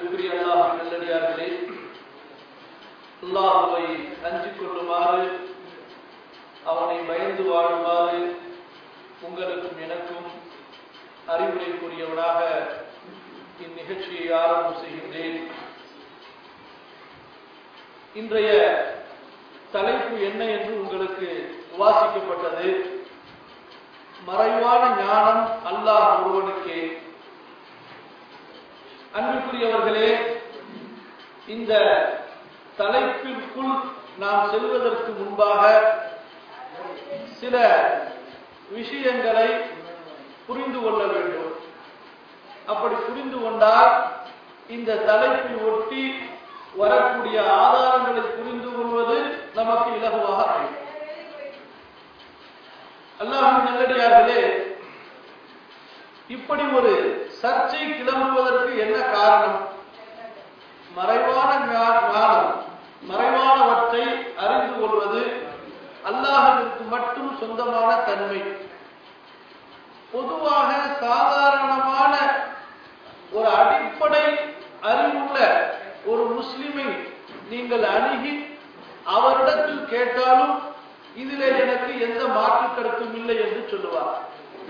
அன்பிற்குரிய அல்லாஹ் நல்லடியார்களே அல்லாஹுவை அஞ்சிக் கொள்ளுமாறு அவனை பயந்து வாழுமாறு உங்களுக்கும் எனக்கும் அறிவுரை கூறியவனாக இந்நிகழ்ச்சியை ஆரம்பம் செய்கின்றேன் இன்றைய தலைப்பு என்ன என்று உங்களுக்கு வாசிக்கப்பட்டது மறைவான ஞானம் அல்லாஹ் ஒருவனுக்கே அன்புக்குரியவர்களே இந்த தலைப்பிற்குள் நாம் செல்வதற்கு முன்பாக சில விஷயங்களை புரிந்து கொள்ள வேண்டும் அப்படி புரிந்து கொண்டால் இந்த தலைப்பை ஒட்டி வரக்கூடிய ஆதாரங்களை புரிந்து கொள்வது நமக்கு இலகுவாக அமையும் அல்லாஹ் நல்லடியார்களே இப்படி ஒரு சர்ச்சை கிளம்புவதற்கு என்ன காரணம் மறைவான ஞானம் மறைவானவற்றை அறிந்து கொள்வது அல்லாஹிற்கு மட்டும் சொந்தமான தன்மை பொதுவாக சாதாரணமான ஒரு அடிப்படை அறிவுள்ள ஒரு முஸ்லிமை நீங்கள் அணுகி அவரிடத்தில் கேட்டாலும் இதிலே எனக்கு எந்த மாற்று கருத்தும் இல்லை என்று சொல்லுவார்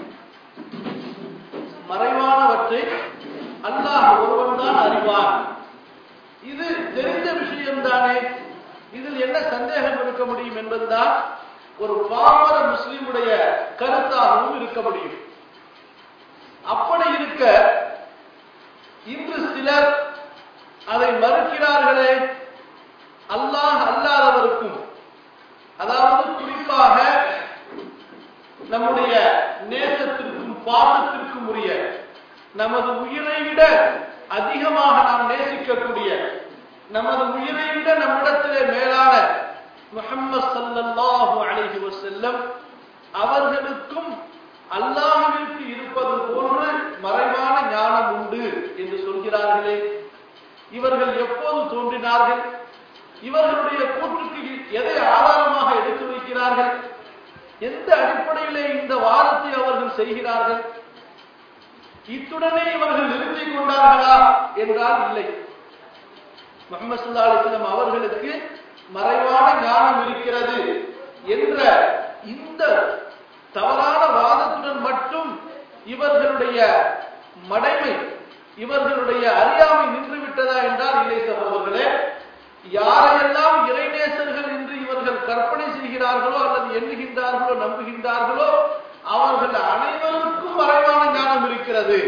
மறைவானவற்றை அல்லாஹ் ஒருவன் தான் அறிவான் இது தெரிந்த விஷயம்தானே இதில் என்ன சந்தேகம் இருக்க முடியும் என்பதுதான் ஒரு பாமர முஸ்லிமுடைய கருத்தாகவும் இருக்க முடியும் அப்படி இருக்க இன்று சிலர் அதை மறுக்கிறார்களே அல்லாஹ் அல்லாதவருக்கும் அதாவது குறிப்பாக நம்முடைய நேசத்திற்கும் பாசத்திற்கும் உரிய நமது உயிரை விட அதிகமாக நாம் நேசிக்கக்கூடிய நமது உயிரை விட நம்மிடத்திலே மேலான முகம்மது சல்லல்லாஹு அலைஹி வஸல்லம் அவர்களுக்கும் அல்லாஹ்விற்கு இருப்பது போன்று மறைவான ஞானம் உண்டு என்று சொல்கிறார்களே இவர்கள் எப்போது தோன்றினார்கள் இவர்களுடைய கூற்றுக்கு எதை ஆதாரமாக எடுத்து வைக்கிறார்கள் எந்த அடிப்படையிலே இந்த வாதத்தை அவர்கள் செய்கிறார்கள் இத்துடனே இவர்கள் நிறுத்திக் கொண்டார்களா என்றால் இல்லை முகமது சுல்லா அலிஸ்லாம் அவர்களுக்கு மறைவான ஞானம் இருக்கிறது என்ற இந்த தவறான வாதத்துடன் மட்டும் இவர்களுடைய மடைமை இவர்களுடைய அறியாமை நின்று விட்டதா என்றால் இல்லை சகோதரர்களே யாரையெல்லாம் இறைநேசர்கள் என்று இவர்கள் கற்பனை செய்கிறார்களோ அல்லது எண்ணுகின்றார்களோ நம்புகின்றார்களோ அவர்கள் அனைவருக்கும் மறைவான ஞானம் இருக்கிறது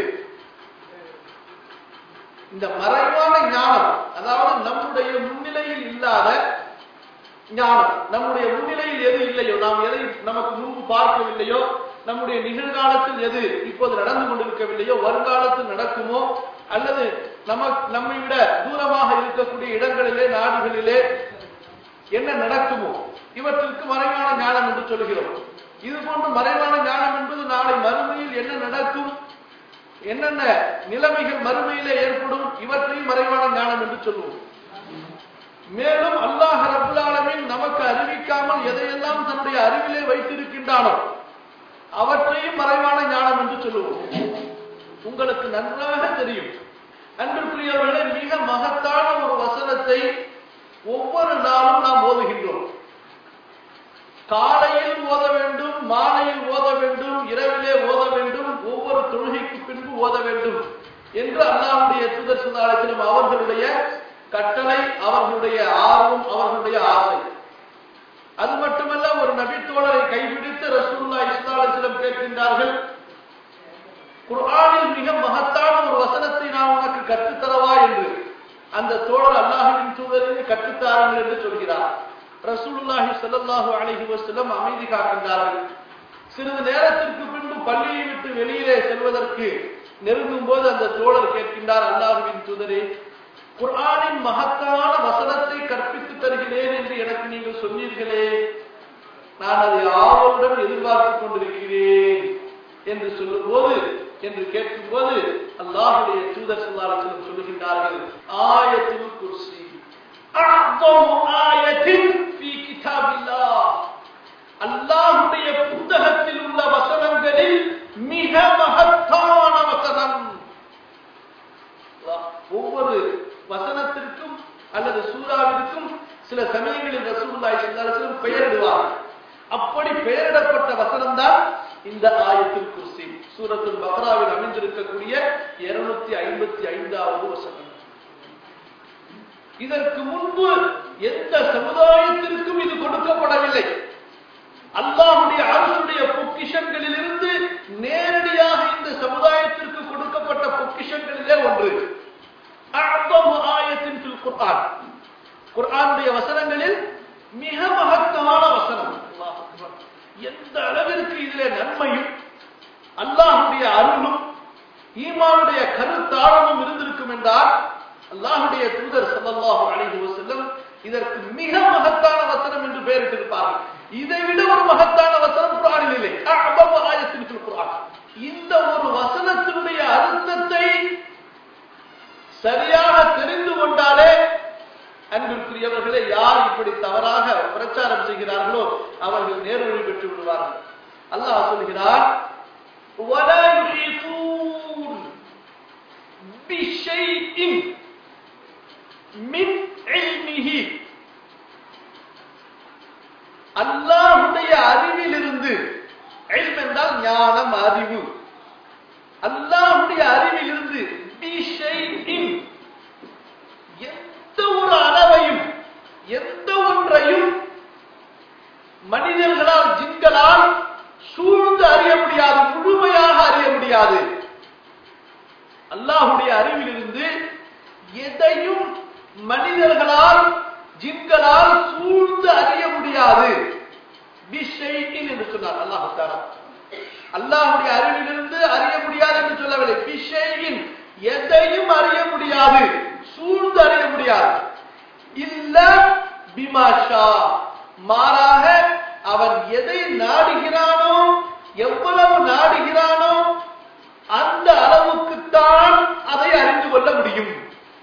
இந்த மறைவான ஞானம் அதாவது நம்முடைய முன்னிலையில் இல்லாத ஞானம் நம்முடைய முன்னிலையில் எது இல்லையோ நாம் எதை நமக்கு முன்பு பார்க்கவில்லையோ நம்முடைய நிகழ்காலத்தில் எது இப்போது நடந்து கொண்டிருக்கவில்லையோ வருங்காலத்தில் நடக்குமோ அல்லது நம்ம நம்மை விட தூரமாக இருக்கக்கூடிய இடங்களிலே நாடுகளிலே என்ன நடக்குமோ இவற்றிற்கு மறைவான ஞானம் என்று சொல்கிறோம் இது போன்று மறைவான ஞானம் என்பது நாளை மறுமையில் என்ன நடக்கும் என்னென்ன நிலைமைகள் மறுமையிலே ஏற்படும் இவற்றையும் மறைவான ஞானம் என்று சொல்லுவோம் மேலும் அல்லாஹ் ரபுல்லாலமின் நமக்கு அறிவிக்காமல் எதையெல்லாம் தன்னுடைய அறிவிலே வைத்திருக்கின்றானோ அவற்றையும் மறைவான ஞானம் என்று சொல்லுவோம் உங்களுக்கு நன்றாக தெரியும் அன்பிற்குரியவர்களே மிக மகத்தான ஒரு வசனத்தை ஒவ்வொரு நாளும் நாம் ஓதுகின்றோம் காலையில் ஓத வேண்டும் மாலையில் ஓத வேண்டும் இரவிலே ஓத வேண்டும் ஒவ்வொரு தொழுகைக்கு பின்பு ஓத வேண்டும் என்று அல்லாவுடைய சுதர் சுதாரத்திலும் அவர்களுடைய கட்டளை அவர்களுடைய ஆர்வம் அவர்களுடைய ஆசை அது மட்டுமல்ல ஒரு நபித்தோழரை கைபிடித்து ரசூல்லா இஸ்லாலத்திடம் கேட்கின்றார்கள் குர்ஆனில் மிக மகத்தான ஒரு வசனத்தை நான் உனக்கு கற்றுத்தரவா என்று அந்த தோழர் அல்லாஹுவின் தூதரை கற்றுத்தாருங்கள் என்று சொல்கிறார் ரசூலுல்லாஹி ஸல்லல்லாஹு அலைஹி வஸல்லம் அமைதி காக்கின்றார்கள் சிறிது நேரத்திற்கு பின்பு பள்ளியை விட்டு வெளியிலே செல்வதற்கு நெருங்கும் போது அந்த தோழர் கேட்கின்றார் அல்லாஹுவின் தூதரே குர்ஆனின் மகத்தான வசனத்தை கற்பித்து தருகிறேன் என்று எனக்கு நீங்கள் சொன்னீர்களே நான் அதை ஆவலுடன் எதிர்பார்த்துக் கொண்டிருக்கிறேன் என்று சொல்லும்போது என்று கேட்கும் போது அல்லாஹுடைய தூதர் சொல்லாரத்திலும் சொல்லுகின்றார்கள் ஆயத்தில் குர்சி அல்லாஹுடைய புத்தகத்தில் உள்ள வசனங்களில் மிக மகத்தான வசனம் ஒவ்வொரு வசனத்திற்கும் அல்லது சூறாவிற்கும் சில சமயங்களில் ரசூலுல்லாஹி ஸல்லல்லாஹு அலைஹி வஸல்லம் பெயரிடுவார் அப்படி பெயரிடப்பட்ட வசனம் தான் இந்த ஆயத்துல் குர்சி சூரத்துல் பக்ராவில் அமைந்திருக்கக்கூடிய 255வது வசனம் இதற்கு முன்பு எந்த சமுதாயத்திற்கும் இது கொடுக்கப்படவில்லை அல்லாஹுடைய அரசுடைய பொக்கிஷங்களிலிருந்து நேரடியாக இந்த சமுதாயத்திற்கு கொடுக்கப்பட்ட பொக்கிஷங்களிலே ஒன்று அஅதமு ஆயத்தின் ஃபில் குர்ஆன் குர்ஆனுடைய வசனங்களில் மிக மகத்தான வசனம் அல்லாஹ் அக்பர். எந்த அளவிற்கு இதிலே நன்மையும் அல்லாஹுடைய அருளும் ஈமானுடைய கருத்தாழமும் இருந்திருக்கும் என்றால் அல்லாஹுடைய தூதர் ஸல்லல்லாஹு அலைஹி வஸல்லம் இதற்கு மிக மகத்தான வசனம் என்று பெயரிட்டிருப்பார்கள் இதை விட ஒரு மகத்தான வசனம் குர்ஆனில் இல்லை அஅதமு ஆயத்தின் ஃபில் குர்ஆன் இந்த ஒரு வசனத்தினுடைய அர்த்தத்தை சரியாக தெரிந்து கொண்டாலே அன்பிற்குரியவர்களே யார் இப்படி தவறாக பிரச்சாரம் செய்கிறார்களோ அவர்கள் நேர்வழி பெற்று விடுவார்கள் அல்லாஹ் சொல்கிறார் وَلَا يُحِيطُونَ بِشَيْءٍ مِنْ عِلْمِهِ அல்லாஹுடைய அறிவிலிருந்து இல்ம் என்றால் ஞானம் அறிவு அல்லாஹுடைய அறிவிலிருந்து பிஷைஇன் எந்த ஒரு அளவையும் எந்த ஒன்றையும் மனிதர்களால் ஜின்களால் சூழ்ந்து அறிய முடியாது முழுமையாக அறிய முடியாது அல்லாஹுடைய அறிவிலிருந்து எதையும் மனிதர்களால் ஜின்களால் சூழ்ந்து அறிய முடியாது பிஷைஇன் என்று சொன்னார் அல்லாஹ் தாரா அல்லாஹுடைய அறிவிலிருந்து அறிய முடியாது என்று சொல்லவில்லை பிஷையின் எதையும் அறிய முடியாது சூழ்ந்து அறிய முடியாது இல்ல பிமாஷா மாறாக அவன் எதை நாடுகிறானோ எவ்வளவு நாடுகிறானோ அந்த அளவுக்குத்தான் அதை அறிந்து கொள்ள முடியும்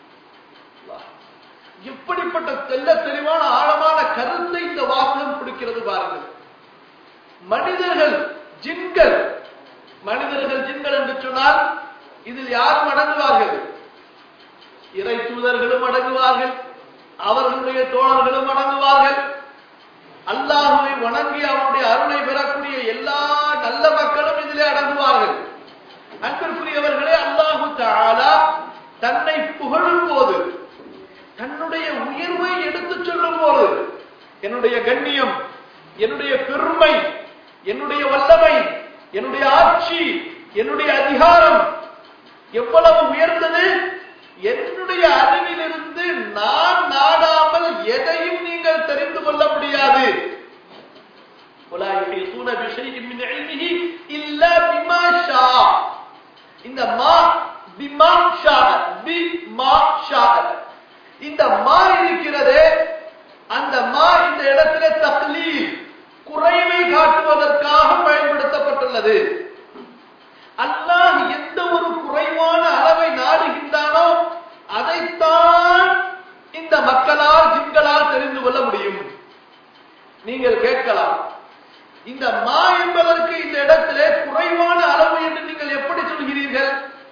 எப்படிப்பட்ட தெல்ல தெளிவான ஆழமான கருத்தை இந்த வாசகம் கொடுக்கிறது பாருங்கள் மனிதர்கள் ஜின்கள் மனிதர்கள் ஜின்கள் என்று சொன்னால் இதில் யாரும் அடங்குவார்கள் இறை தூதர்களும் அடங்குவார்கள் அவர்களுடைய தோழர்களும் அடங்குவார்கள் அல்லாஹுவை வணங்கி அவனுடைய அருளை பெறக்கூடிய எல்லா நல்ல மக்களும் இதிலே அடங்குவார்கள் அன்பிற்குரியவர்களே அல்லாஹு தாலா தன்னை புகழும் போது தன்னுடைய உயர்வை எடுத்துச் சொல்லும் போது என்னுடைய கண்ணியம் என்னுடைய பெருமை என்னுடைய வல்லமை என்னுடைய ஆட்சி என்னுடைய அதிகாரம் எவ்வளவு உயர்ந்தது என்னுடைய அறிவிலிருந்து நான் நாடாமல் எதையும் நீங்கள் தெரிந்து கொள்ள முடியாது ولا يحيطون بشيء من علمه إلا بما شاء இந்த மா பிமா ஷா பிமா ஷா இந்த மா இருக்கிறதே அந்த மா இந்த இடத்திலே தக்லீல் குறைவை காட்டுவதற்காக பயன்படுத்தப்பட்டுள்ளது அல்லாஹ் எந்த ஒரு குறைவான அளவை நாடுகின்றானோ அதைத்தான் இந்த மக்களால் ஜின்களால் தெரிந்து கொள்ள முடியும் நீங்கள் கேட்கலாம் இந்த மா என்பதற்கு இந்த இடத்திலே குறைவான அளவு என்று நீங்கள் எப்படி சொல்கிறீர்கள்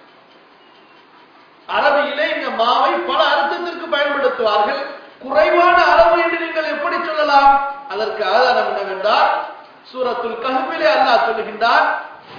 அரபியிலே இந்த மாவை பல அர்த்தத்திற்கு பயன்படுத்துவார்கள் குறைவான அளவு என்று நீங்கள் எப்படி சொல்லலாம் அதற்கு ஆதாரம் என்னவென்றால் சூரத்துல் கஹ்பிலே அல்லாஹ் சொல்லுகின்றார்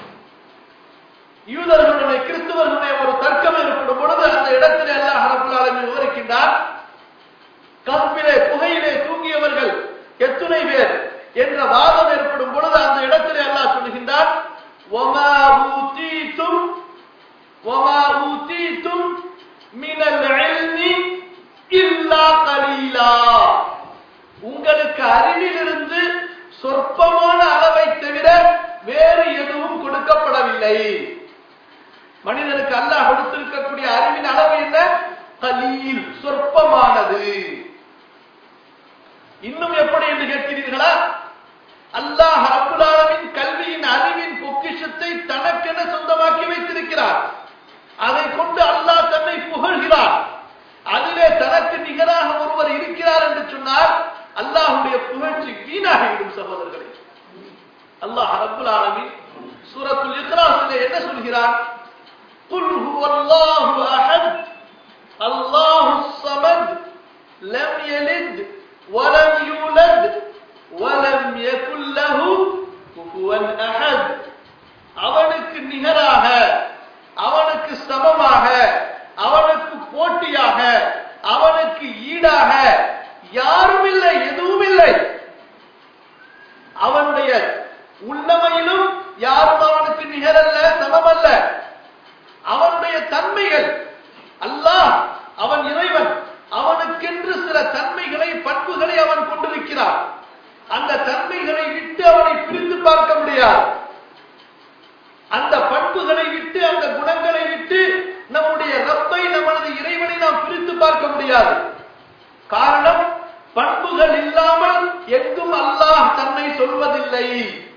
யூதர்களுடைய கிறிஸ்துவர்களுடைய ஒரு தர்க்கம் ஏற்படும் பொழுது அந்த இடத்திலே அல்லாஹ் ரபுல் ஆலமீன் விவரிக்கின்றார் கஹ்பிலே புகையிலே தூங்கியவர்கள் எத்துணை பேர் என்ற வாதம் ஏற்படும் பொழுது அந்த இடத்திலே அல்லாஹ் சொல்லுகின்றார் وَمَا أُوتِيتُمْ وَمَا أُوتِيتُمْ مِنَ الْعِلْمِ إِلَّا قَلِيلًا உங்களுக்கு அறிவிலிருந்து சொற்பமான அளவை தவிர வேறு எதுவும் கொடுக்கப்படவில்லை மனிதனுக்கு அல்லாஹ் கொடுத்திருக்கக்கூடிய அறிவின் அளவு என்ன கலீல் சொற்பமானது இன்னும் எப்படி என்று கேட்கிறீர்களா அல்லாஹ் ரப்புல் ஆலமீன் கல்வியின் அறிவின் பொக்கிஷத்தை தனக்கென சொந்தமாக்கி வைத்திருக்கிறார் அதை கொண்டு அல்லாஹ் தன்னை புகழ்கிறார் அதிலே தனக்கு நிகராக ஒருவர் இருக்கிறார் என்று சொன்னால் அல்லாஹுடைய புகழ்ச்சி வீணாகிவிடும் சகோதரர்களே அல்லாஹ் ரப்புல் ஆலமீன் சூரத்துல் இக்ராஸிலே என்ன சொல்கிறார் குல் ஹுவல்லாஹு அஹத் அல்லாஹு சமத் லம் யலித் வலம் யூலத் வலம் யகுல் லஹு குஃபுவன் அஹத் அவனுக்கு நிகராக அவனுக்கு சமமாக அவனுக்கு போட்டியாக அவனுக்கு ஈடாக யாரும் இல்லை எதுவும் இல்லை அவனுடைய உள்ளமையிலும் யாரும் அவனுக்கு நிகரல்ல சமமல்ல அவனுடைய தன்மைகள் அல்லாஹ் அவன் இறைவன் அவனுக்கென்று சில தன்மைகளை பண்புகளை அவன் கொண்டிருக்கிறான் அந்த தன்மைகளை விட்டு அவனை பிரித்து பார்க்க முடியாது அந்த பண்புகளை விட்டு அந்த குணங்களை விட்டு நம்முடைய ரப்பை நமது இறைவனை நாம் பிரித்து பார்க்க முடியாது காரணம் பண்புகள் இல்லாமல் எங்கும் அல்லாஹ் தன்னை சொல்வதில்லை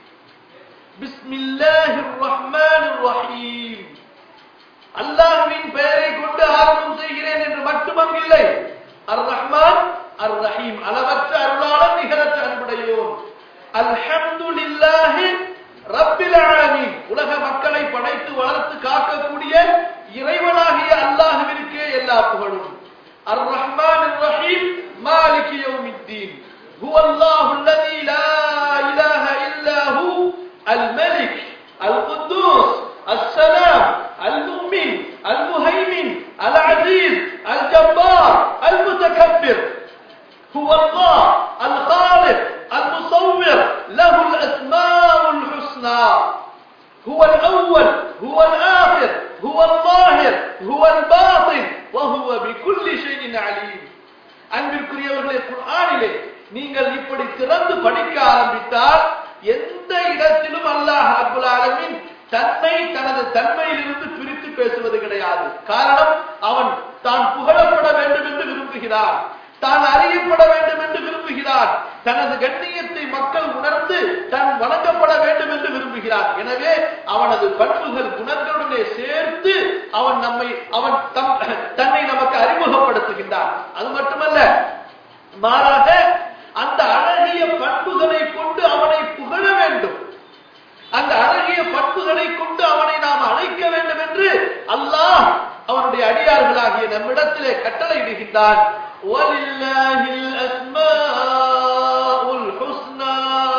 பிஸ்மில்லாஹிர் ரஹ்மானிர் ரஹீம் அல்லாஹ்வின் பெயரை கொண்டு ஆரம்பம் செய்கிறேன் என்று மட்டும் அங்கில்லை அர் ரஹ்மான் அர் ரஹீம் அளவற்ற அருளாளர் நிகரற்ற அன்புடையோன் அல்ஹம்துலில்லாஹி ரப்பில் ஆலமீன் உலக மக்களை படைத்து வளர்த்து காக்கக்கூடிய இறைவனாகிய அல்லாஹ்விற்கே எல்லா புகழும் அர் ரஹ்மான் ரஹீம் மாலிக் யௌமித்தீன் هو الله الذي لا إله إلا هو الملك القدوس السلام المؤمن المهيمن العزيز الجبار المتكبر هو الله الخالق المصور له الأسماء الحسنى هو الأول هو الآخر هو الظاهر هو الباطن وهو بكل شيء عليم அன்பிற்குரியவர்களே குர்ஆனிலே நீங்கள் இப்படி திறந்து படிக்க ஆரம்பித்தால் எந்த இடத்திலும் அல்லாஹ் ரப்புல் ஆலமீன் தன்னை தனது தன்மையிலிருந்து பிரித்து பேசுவது கிடையாது காரணம் அவன் தான் புகழப்பட வேண்டும் என்று விரும்புகிறான் தான் அறியப்பட வேண்டும் என்று விரும்புகிறான் தனது கண்ணியத்தை மக்கள் உணர்ந்து தான் வணங்கப்பட வேண்டும் என்று விரும்புகிறான் எனவே அவனது பண்புகள் குணங்களுடனே சேர்த்து அவன் நம்மை அவன் தம் தன்னை நமக்கு அறிமுகப்படுத்துகின்றான் அது மட்டுமல்ல மாறாக அந்த அழகிய பண்புகளை கொண்டு அவனை புகழ வேண்டும் அந்த அழகிய பண்புகளை கொண்டு அவனை நாம் அழைக்க வேண்டும் என்று அல்லாஹ் அவனுடைய அடியார்களாகிய நம்மிடத்திலே கட்டளையிடுகின்றான் وَلِلَّهِ الْأَسْمَاءُ الْحُسْنَى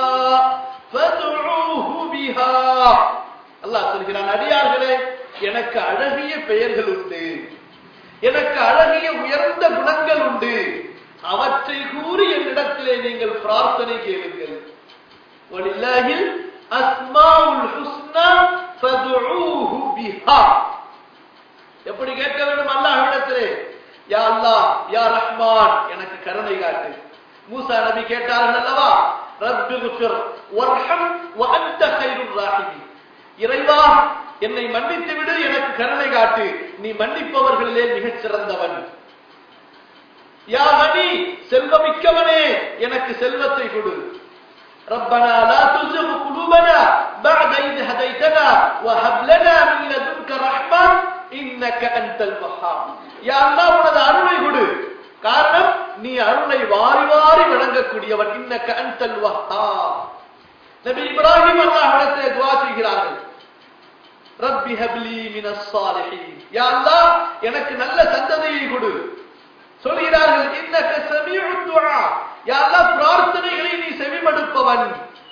فَادْعُوهُ بِهَا அல்லாஹ் சொல்கிறான் அடியார்களே எனக்கு அழகிய பெயர்கள் உண்டு எனக்கு அழகிய உயர்ந்த குணங்கள் உண்டு அவற்றை கூறி என்னிடத்திலே நீங்கள் பிரார்த்தனை கேளுங்கள் وَلِلَّهِ الْأَسْمَاءُ الْحُسْنَى فَادْعُوهُ بِهَا எப்படி கேட்க வேண்டும் அல்லாஹ்விடத்திலே யா அல்லாஹ் யா ரஹ்மான் எனக்கு கருணை காட்டு மூசா நபி கேட்டார்கள் அல்லவா ரப்பி குஃபிர் வர்ஹம் வ அன்த கைருர் ராஹிமீன் இறைவா என்னை மன்னித்து விடு எனக்கு கருணை காட்டு நீ மன்னிப்பவர்களிலே மிகச் சிறந்தவன் யா கனி செல்வமிக்கவனே எனக்கு செல்வத்தை கொடு ربنا لا تزغ قلوبنا بعد إذ هديتنا وهب لنا من لدنك رحمة إنك أنت الوهاب யா அல்லாஹ் உனது அருளை கொடு காரணம் நீ அருளை வாரி வாரி வழங்கக்கூடியவன் இன்னக்க அன்தல் வஹ்ஹாப் நபி இப்ராஹிம் அல்லாஹ்விடத்திலே துஆ செய்கிறார்கள் ரப்பி ஹப்லி மினஸ் சாலிஹீன் யா அல்லாஹ் எனக்கு நல்ல சந்ததியை கொடு சொல்கிறார்கள் இன்னக்க சமீஉ துஆ யா அல்லாஹ் பிரார்த்தனைகளை நீ செவிமடுப்பவன்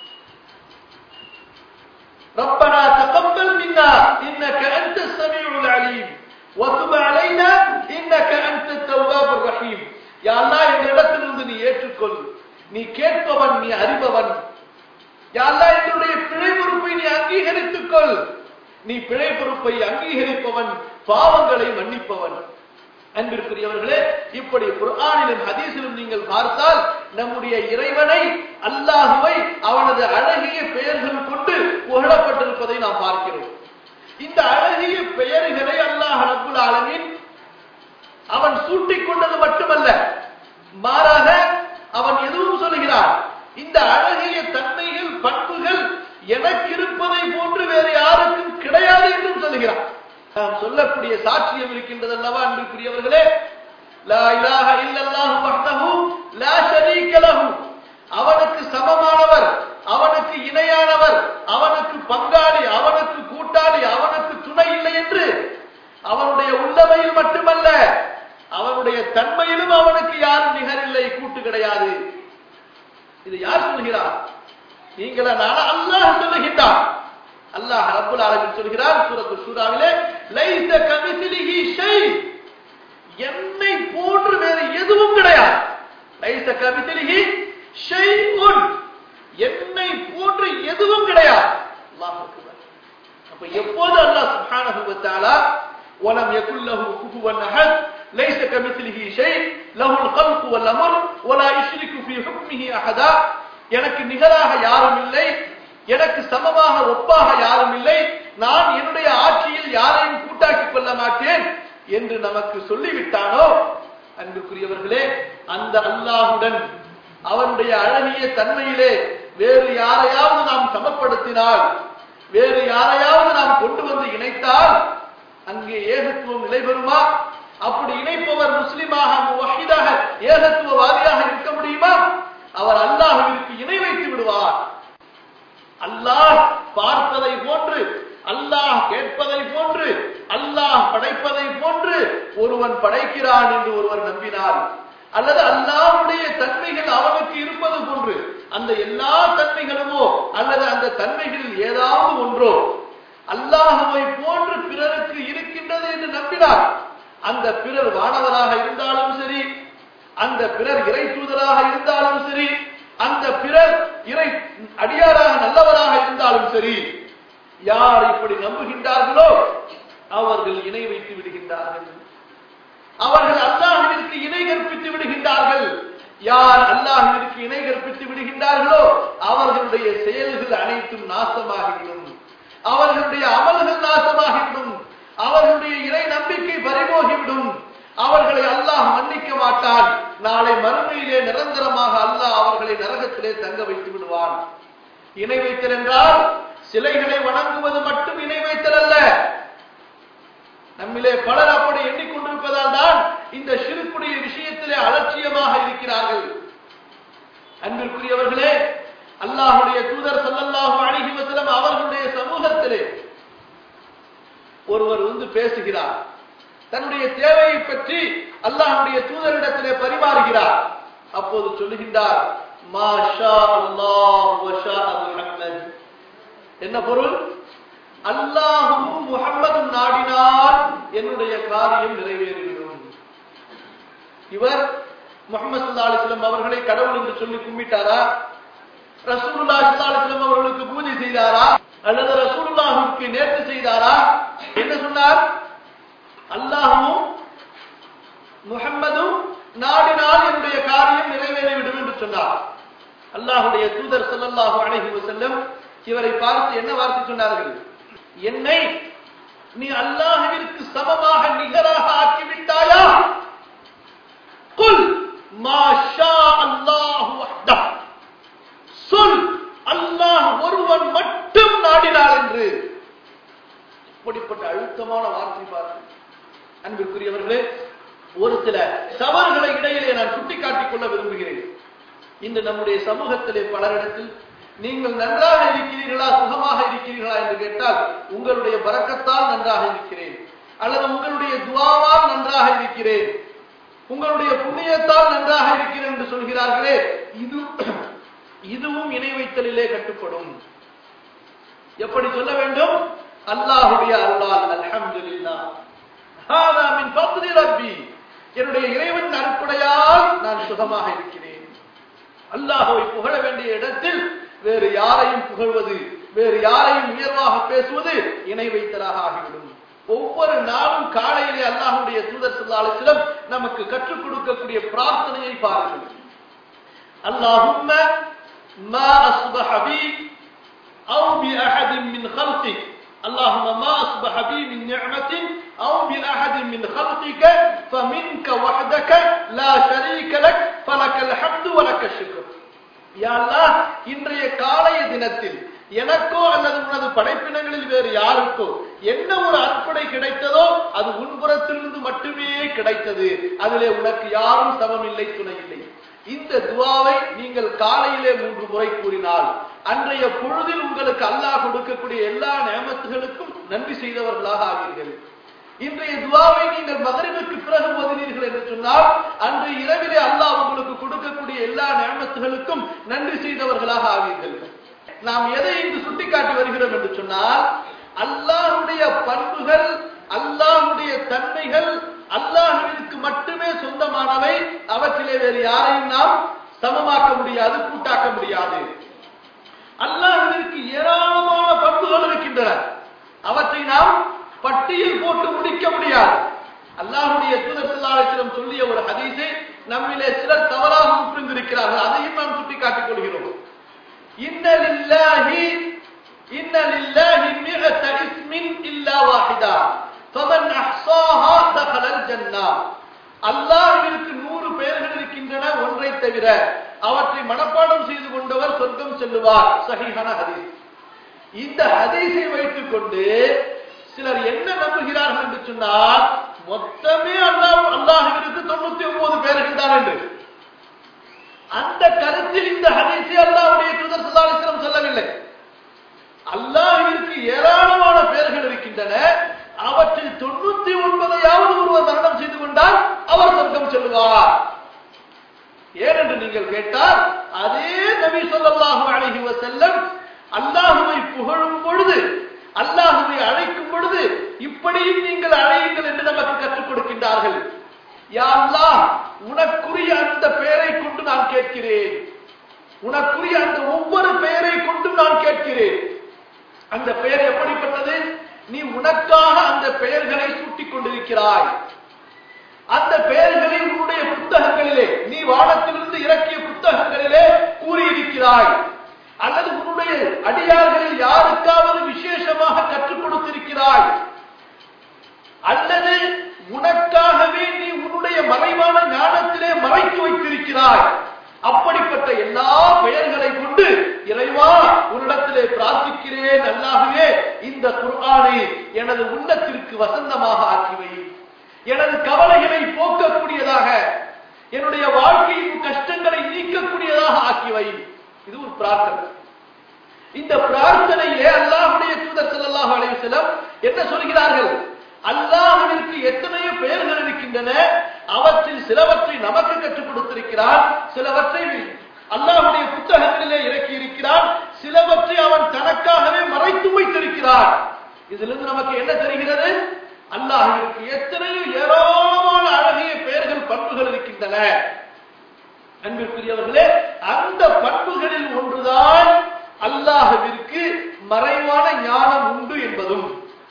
ربنا تقبل منا انك انت السميع العليم وتب علينا انك انت التواب الرحيم யா அல்லாஹ் எங்களிடத்திலிருந்து நீ ஏற்றுக்கொள் நீ கேட்பவன் நீ அறிபவன் யா அல்லாஹ் என்னுடைய பிழை பொறுப்பை நீ அங்கீகரித்துக் கொள் நீ பிழை பொறுப்பை அங்கீகரிப்பவன் பாவங்களை மன்னிப்பவன் அன்பிற்குரியவர்களே இப்படி குர்ஆனிலும் ஹதீஸிலும் நீங்கள் பார்த்தால் நம்முடைய இறைவனை அல்லாஹுவை அவனது அழகிய பெயர்கள் கொண்டு புகழப்பட்டிருப்பதை நாம் பார்க்கிறோம் இந்த அழகிய பெயர்களை அல்லாஹ் ரப்புல் ஆலமீன் அவன் சூட்டிக் கொண்டது மட்டுமல்ல மாறாக அவன் எதுவும் சொல்கிறான் இந்த அழகிய தன்மைகள் பண்புகள் எனக்கு இருப்பதை போன்று வேறு யாருக்கும் கிடையாது என்றும் சொல்கிறான் நாம் சொல்லக்கூடிய சாட்சியம் இருக்கின்றது அல்லவா அன்பிற்குரியவர்களே லா இலாஹ இல்லல்லாஹு வஹ்தஹு லா ஷரீக லஹு அவனுக்கு சமமானவர் அவனுக்கு இணையானவர் அவனுக்கு பங்காளி அவனுக்கு கூட்டாளி அவனுக்கு துணை இல்லை என்று அவனுடைய உள்ளமையில் மட்டுமல்ல தன்மையிலும் அவனுக்கு யாரும் நிகரில்லை கூட்டு கிடையாது இது யார் சொல்கிறார் நீங்களா நானா அல்லாஹ் சொல்லுகின்றான் அல்லாஹ் ரப்புல் ஆலமீன் சொல்கிறார் சூரத்து சூராவிலே லைஸ கமிஸ்லிஹி ஷை என்னை போன்று வேறு எதுவும் கிடையாது லைஸ கமிஸ்லிஹி ஷைஉன் என்னை போன்று எதுவும் கிடையாது அல்லாஹ் அக்பர் அப்ப எப்போது அல்லாஹ் சுப்ஹானஹு வ தஆலா ولم يكن له كفوا احد ليس كمثله شيء له الخلق والامر ولا يشرك في حكمه احدا எனக்கு நிகராக யாரும் இல்லை எனக்கு சமமாக ஒப்பாக யாரும் இல்லை நான் என்னுடைய ஆட்சியில் யாரையும் கூட்டாக்கிக் கொள்ள மாட்டேன் என்று நமக்கு சொல்லிவிட்டானோ அன்புக்குரியவர்களே அந்த அல்லாஹுடன் அவனுடைய அழகிய தன்மையிலே வேறு யாரையாவது நாம் சமப்படுத்தினால் வேறு யாரையாவது நாம் கொண்டு வந்து இணைத்தால் அங்கே ஏகத்துவம் நிலை பெறுமா அப்படி இணைப்பவர் முஸ்லிமாக முவஹிதாக ஏகத்துவவாதியாக இருக்க முடியுமா அவர் அல்லாஹுவிற்கு இணை வைத்து விடுவார் அல்லாஹ் பார்ப்பதை போன்று அல்லாஹ் கேட்பதை போன்று அல்லாஹ் படைப்பதை போன்று ஒருவன் படைக்கிறான் என்று ஒருவர் நம்பினார் அல்லது அல்லாஹ்வுடைய தன்மைகள் அவனுக்கு இருப்பது போன்று அந்த எல்லா தன்மைகளுமோ அல்லது அந்த தன்மைகளில் ஏதாவது ஒன்றோ அல்லாஹுவை போன்று பிறருக்கு இருக்கின்றது என்று நம்பினார் அந்த பிறர் வானவராக இருந்தாலும் சரி அந்த பிறர் இறை தூதராக இருந்தாலும் சரி அந்த பிறர் இறை அடியாராக நல்லவராக இருந்தாலும் சரி யார் இப்படி நம்புகின்றார்களோ அவர்கள் இணை வைத்து விடுகின்றார்கள் அவர்கள் அல்லாஹிற்கு இணை கற்பித்து விடுகின்றார்கள் யார் அல்லாஹிற்கு இணை கற்பித்து விடுகின்றார்களோ அவர்களுடைய செயல்கள் அனைத்தும் நாசமாகிவிடும் அவர்களுடைய அமல்கள் நாசமாகிவிடும் அவர்களுடைய இறை நம்பிக்கை பறிபோகிவிடும் அவர்களை அல்லாஹ் மன்னிக்க மாட்டான் நாளை மறுமையிலே நிரந்தரமாக அல்லாஹ் அவர்களை நரகத்திலே தங்க வைத்து விடுவான் இணை வைத்தல் என்றால் சிலைகளை வணங்குவது மட்டும் இணை வைத்தல் அல்ல நம்மிலே பலர் அப்படி எண்ணிக்கொண்டிருப்பதால் தான் இந்த சிறுக்குடைய விஷயத்திலே அலட்சியமாக இருக்கிறார்கள் அன்பிற்குரியவர்களே அல்லாஹுடைய தூதர் சல்லல்லாஹு அலைஹி வஸல்லம் அவர்களுடைய சமூகத்திலே ஒருவர் வந்து பேசுகிறார் தன்னுடைய தேவையை பற்றி அல்லாஹுடைய தூதரிடத்திலே பரிமாறுகிறார் அப்போது சொல்லுகின்றார் மாஷா அல்லாஹ் வஷா முஹம்மத் என்ன பொருள் அல்லாஹும் முகம்மதும் நாடினால் என்னுடைய காரியம் நிறைவேறிவிடும் இவர் முகமது சல்லா அலிஸ்லம் அவர்களை கடவுள் என்று சொல்லி கும்பிட்டாரா ரசூலுல்லா சல்லா அலிஸ்லம் அவர்களுக்கு பூஜை செய்தாரா அல்லது ரசூலுல்லாஹுக்கு நேர்த்து செய்தாரா என்ன சொன்னார் அல்லாஹும் முகம்மதும் நாடினால் என்னுடைய காரியம் நிறைவேறிவிடும் என்று சொன்னார் அல்லாஹுடைய தூதர் ஸல்லல்லாஹு அலைஹி வஸல்லம் இவரை பார்த்து என்ன வார்த்தை சொன்னார்கள் என்னை நீ அல்லாஹ்விற்கு சமமாக நிகராக ஆக்கிவிட்டாயா குல் மா ஷா அல்லாஹு வஹ்தஹ் சொல் அல்லாஹ் ஒருவன் மட்டும் நாடினாள் என்று இப்படிப்பட்ட அழுத்தமான வார்த்தை பாருங்கள் அன்பிற்குரியவர்களே ஒரு சில தவறுகளை இடையிலே நான் சுட்டிக்காட்டிக் கொள்ள விரும்புகிறேன் இன்று நம்முடைய சமூகத்திலே பலரிடத்தில் நீங்கள் நன்றாக இருக்கிறீர்களா சுகமாக இருக்கிறீர்களா என்று கேட்டால் உங்களுடைய பறக்கத்தால் நன்றாக இருக்கிறேன் அல்லது உங்களுடைய துவாவால் நன்றாக இருக்கிறேன் உங்களுடைய புண்ணியத்தால் நன்றாக இருக்கிறேன் என்று சொல்கிறார்களே இது இதுவும் இணை வைத்தலிலே கட்டுப்படும் எப்படி சொல்ல வேண்டும் அல்லாஹுடைய அருளால் அல்ஹம்துலில்லாஹ் ஹாதா மின் ஃபத்லி ரப்பி என்னுடைய இறைவன் அருட்படையால் நான் சுகமாக இருக்கிறேன் அல்லாஹ்வை புகழ வேண்டிய இடத்தில் வேறு யாரையும் புகழ்வது வேறு யாரையும் உயர்வாக பேசுவது இணை வைத்தலாக ஆகிவிடும் ஒவ்வொரு நாளும் காலையிலே அல்லாஹுடைய தூதர் சொல்லாலும் நமக்கு கற்றுக் கொடுக்கக்கூடிய பிரார்த்தனையை பாருங்கள் அல்லாஹும்ம ما أصبح بي أو بأحد من خلقك اللهم ما أصبح بي من نعمة أو بأحد من خلقك فمنك وحدك لا شريك لك فلك الحمد ولك الشكر يا الله இன்றைய காலைய தினத்தில் எனக்கோ அல்லது உனது படைப்பினங்களில் வேறு யாருக்கோ என்ன ஒரு அற்புடை கிடைத்ததோ அது உன்புறத்திலிருந்து மட்டுமே கிடைத்தது அதிலே உனக்கு யாரும் சமம் இல்லை துணை இல்லை இந்த துவாவை நீங்கள் காலையிலே மூன்று முறை கூறினால் அன்றைய பொழுதில் உங்களுக்கு அல்லாஹ் கொடுக்கக்கூடிய எல்லா நேமத்துகளுக்கும் நன்றி செய்தவர்களாக ஆவீர்கள் இன்றைய துவாவை நீங்கள் மகரிபுக்கு பிறகு ஓதினீர்கள் என்று சொன்னால் அன்று இரவிலே அல்லாஹ் உங்களுக்கு கொடுக்கக்கூடிய எல்லா நியமத்துகளுக்கும் நன்றி செய்தவர்களாக ஆவீர்கள் நாம் எதை இங்கு சுட்டிக்காட்டி வருகிறோம் என்று சொன்னால் அல்லாஹ்வுடைய பண்புகள் அல்லாஹ்வுடைய தன்மைகள் அல்லாஹ்விற்கு மட்டுமே சொந்தமானவை அவற்றிலே வேறு யாரையும் நாம் சமமாக்க முடியாது கூட்டாக்க முடியாது அல்லாஹ்விற்கு ஏராளமான பண்புகள் இருக்கின்றன அவற்றை நாம் பட்டியல் போட்டு முடிக்க முடியாது அல்லாஹ்வுடைய தூதர் ஸல்லல்லாஹு சொல்லிய ஒரு ஹதீஸை நம்மிலே சிலர் தவறாக புரிந்திருக்கிறார்கள் அதையும் நாம் சுட்டிக்காட்டிக் கொள்கிறோம் இன்ன லில்லாஹி இன்ன லில்லாஹி மிஅத இஸ்மின் இல்லா வாஹிதா ஃபமன் அஹ்ஸாஹா தഖலல் ஜன்னah அல்லாஹ்விற்கு நூறு பெயர்கள் இருக்கின்றன ஒன்றை தவிர அவற்றை மனப்பாடம் செய்து கொண்டவர் சொர்க்கம் செல்லுவார் சஹீஹான ஹதீஸ் இந்த ஹதீஸை வைத்துக் கொண்டு சிலர் என்ன நம்புகிறார்கள் என்று சொன்னால் மொத்தமே அல்லாஹ் அல்லாஹ்விற்கு தொண்ணூத்தி ஒன்பது பேர்கள் தான் என்று அந்த கருத்தில் இந்த ஹதீஸை அல்லாஹ்வுடைய தூதர் ஸல்லல்லாஹு அலைஹி வஸல்லம் சொல்லவில்லை அல்லாஹ்விற்கு ஏராளமான பெயர்கள் இருக்கின்றன அவற்றில் தொண்ணூத்தி ஒன்பதையாவது ஒருவர் மரணம் செய்து கொண்டால் அவர் சொர்க்கம் செல்வார் ஏனென்று நீங்கள் கேட்டால் அதே நபி ஸல்லல்லாஹு அலைஹி வஸல்லம் அல்லாஹ்வை புகழும் பொழுது அல்லாஹ்வை அழைக்கும் பொழுது இப்படியும் நீங்கள் அழையுங்கள் என்று நமக்கு கற்றுக் கொடுக்கின்றார்கள் யா அல்லாஹ் உனக்குரிய அந்த பெயரை கொண்டு நான் கேட்கிறேன் உனக்குரிய அந்த ஒவ்வொரு பெயரை கொண்டும் நான் கேட்கிறேன் அந்த பெயர் எப்படிப்பட்டது நீ உனக்காக அந்த பெயர்களை சூட்டிக் கொண்டிருக்கிறாய் அந்த பெயர்களை உன்னுடைய புத்தகங்களிலே நீ வானத்திலிருந்து இறக்கிய புத்தகங்களிலே கூறியிருக்கிறாய் அல்லது உன்னுடைய அடியார்களில் யாருக்காவது விசேஷமாக கற்றுக் கொடுத்திருக்கிறாய் அல்லது உனக்காகவே நீ உன்னுடைய மறைவான ஞானத்திலே மறைத்து வைத்திருக்கிறாய் அப்படிப்பட்ட எல்லா பெயர்களை கொண்டு இறைவா உன்னிடத்திலே பிரார்த்திக்கிறேன் அல்லாகவே இந்த குர்ஆனை எனது உள்ளத்திற்கு வசந்தமாக ஆக்கிவை எனது கவலைகளை போக்கக்கூடியதாக என்னுடைய வாழ்க்கையின் கஷ்டங்களை நீக்கக்கூடியதாக ஆக்கிவை இது ஒரு பிரார்த்தனை இந்த பிரார்த்தனையிலே அல்லாஹ்வுடைய தூதர் ஸல்லல்லாஹு அலைஹி வஸல்லம் என்ன சொல்கிறார்கள் அல்லாஹ்விற்கு எத்தனையோ பெயர்கள் இருக்கின்றன அவற்றில் சிலவற்றை நமக்கு கற்றுக் கொடுத்திருக்கிறான் சிலவற்றை அல்லாஹ்வுடைய புத்தகங்களிலே இறக்கி இருக்கிறான் சிலவற்றை அவன் தனக்காகவே மறைத்து வைத்திருக்கிறான் இதிலிருந்து நமக்கு என்ன தெரிகிறது அல்லாஹ்விற்கு எத்தனையோ ஏராளமான அழகிய பெயர்கள் பண்புகள் இருக்கின்றன அன்பிற்குரியவர்களே அந்த பண்புகளில் ஒன்றுதான் அல்லாஹ்விற்கு மறைவான ஞானம் உண்டு என்பதும்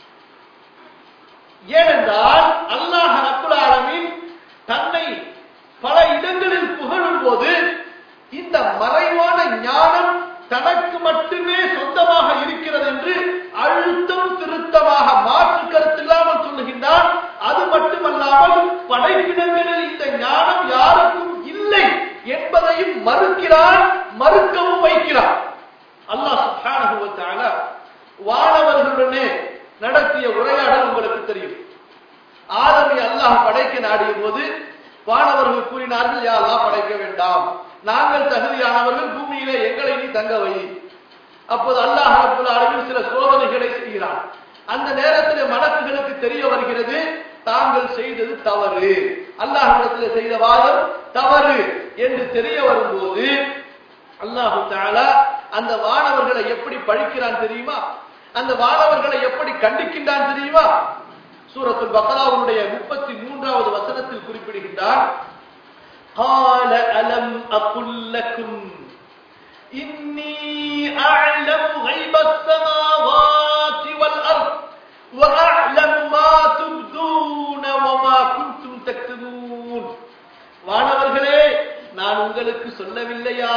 ஏனென்றால் அல்லாஹ் ரப்புல் ஆலமீன் தன்னை பல இடங்களில் புகழும் போது இந்த மறைவான ஞானம் தனக்கு மட்டுமே சொந்தமாக இருக்கிறது என்று அழுத்தம் திருத்தமாக மாற்று கருத்தில்லாமல் சொல்லுகின்றான் அது மட்டுமல்லாமல் படைப்பிடங்களில் இந்த ஞானம் யாருக்கும் இல்லை என்பதையும் மறுக்கிறான் மறுக்கவும் வைக்கிறான் அல்லாஹ் சுப்ஹானஹு வ தஆலா வானவர்களுடனே நடத்திய உரையாடல் உங்களுக்கு தெரியும் ஆதமை அல்லாஹ் படைக்க நாடிய போது வானவர்கள் கூறினார்கள் யா அல்லாஹ் படைக்க வேண்டாம் நாங்கள் தகுதியானவர்கள் பூமியிலே எங்களை நீ தங்க வை அப்போது அல்லாஹ் ரப்புல் ஆலமீன் சில சோதனைகளை செய்கிறான் அந்த நேரத்தில் மனசுகளுக்கு தெரிய வருகிறது தாங்கள் செய்தது தவறு அல்லாஹ்விடத்தில் செய்த வாதம் தவறு என்று தெரிய வரும்போது அல்லாஹு தஆலா அந்த வானவர்களை எப்படி பழிக்கிறான் தெரியுமா அந்த வானவர்களை எப்படி கண்டிக்கின்றான் தெரியுமா சூரத்துல் பக்ராவுடைய முப்பத்தி மூன்றாவது வசனத்தில் குறிப்பிடுகின்றான் قال ألم أقل لكم إني أعلم غيب السماوات والأرض وأعلم ما تبدون وما كنتم تكتمون வானவர்களே நான் உங்களுக்கு சொல்லவில்லையா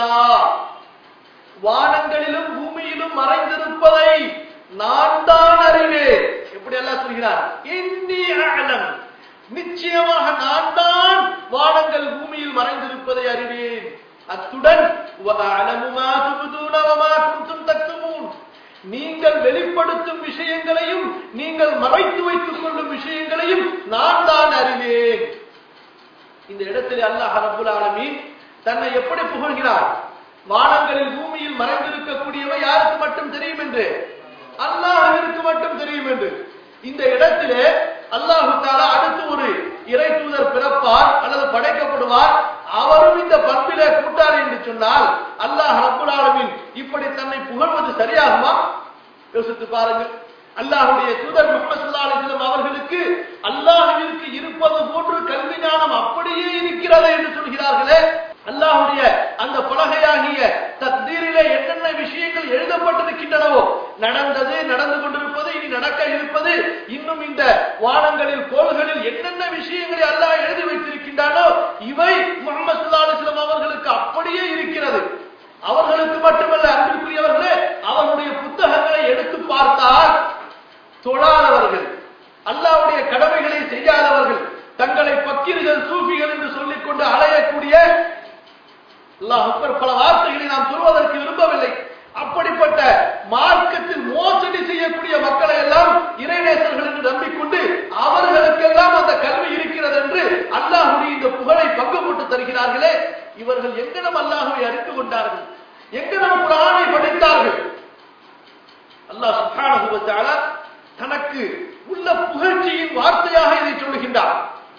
வானங்களிலும் பூமியிலும் மறைந்திருப்பதை நான் தான் அறிவேன் எப்படி எல்லாம் சொல்கிறார் இன்னி அலம் நிச்சயமாக நான் தான் வானங்கள் பூமியில் மறைந்திருப்பதை அறிவேன் அத்துடன் وَأَعْلَمُ مَا تُبْدُونَ وَمَا كُنْتُمْ تَكْتُمُونَ நீங்கள் வெளிப்படுத்தும் விஷயங்களையும் நீங்கள் மறைத்து வைத்துக் கொள்ளும் விஷயங்களையும் நான் தான் அறிவேன் இந்த இடத்தில் அல்லாஹ் ரப்புல் ஆலமீன் தன்னை எப்படி புகழ்கிறார் வானங்களில் பூமியில் மறைந்திருக்கக்கூடியவை யாருக்கு மட்டும் தெரியும் என்று அல்லாஹ்விற்கு மட்டும் தெரியும் என்று இந்த இடத்திலே அல்லாஹு தாலா அடுத்து ஒரு இறை தூதர் பிறப்பார் அல்லது படைக்கப்படுவார் அவரும் இந்த பண்பிலே கூட்டார் என்று சொன்னால் அல்லாஹ் ரப்புல் ஆலமீன் இப்படி தன்னை புகழ்வது சரியாகுமா யோசித்து பாருங்கள் அல்லாஹ்வுடைய தூதர் முகமது ஸல்லல்லாஹு அலைஹி வஸல்லம் அவர்களுக்கு அல்லாஹ்விற்கு இருப்பது போன்று கல்வி ஞானம் அப்படியே இருக்கிறது என்று சொல்கிறார்களே அல்லாஹ்வுடைய அந்த பலகையாகிய தக்தீரிலே என்னென்ன விஷயங்கள் எழுதப்பட்டிருக்கின்றனவோ நடந்தது நடந்து கொண்டிருப்பது இனி நடக்க இருப்பது இன்னும் இந்த வானங்களில் கோள்களில் என்னென்ன விஷயங்களை அல்லாஹ் எழுதி வைத்திருக்கின்றானோ இவை முகமது ஸல்லல்லாஹு அலைஹி வஸல்லம் அவர்களுக்கு அப்படியே இருக்கிறது அவர்களுக்கு மட்டுமல்ல அன்பிற்குரியவர்களே அவருடைய புத்தகங்களை எடுத்து பார்த்தால் தொழாதவர்கள் அல்லாவுடைய கடமைகளை செய்யாதவர்கள் தங்களை பக்கிர்கள் சூஃபிகள் என்று சொல்லிக் கொண்டு அலையக்கூடிய அல்லாஹ் அக்பர் பல வார்த்தைகளை நாம் சொல்வதற்கு விரும்பவில்லை அப்படிப்பட்ட மார்க்கத்தில் மோசடி செய்யக்கூடிய மக்களை எல்லாம் இறைநேசர்கள் என்று நம்பிக்கொண்டு அவர்களுக்கெல்லாம் அந்த கல்வி இருக்கிறது என்று அல்லாஹுடைய இந்த புகழை பங்கு போட்டு தருகிறார்களே இவர்கள் எங்கனம் அல்லாஹுவை அறிந்து கொண்டார்கள் எங்கனம் குரானை படித்தார்கள் அல்லாஹ் சுப்ஹானஹு வ தஆலா தனக்கு உள்ள புகழ்ச்சியின் வார்த்தையாக இதை சொல்லுகின்றார்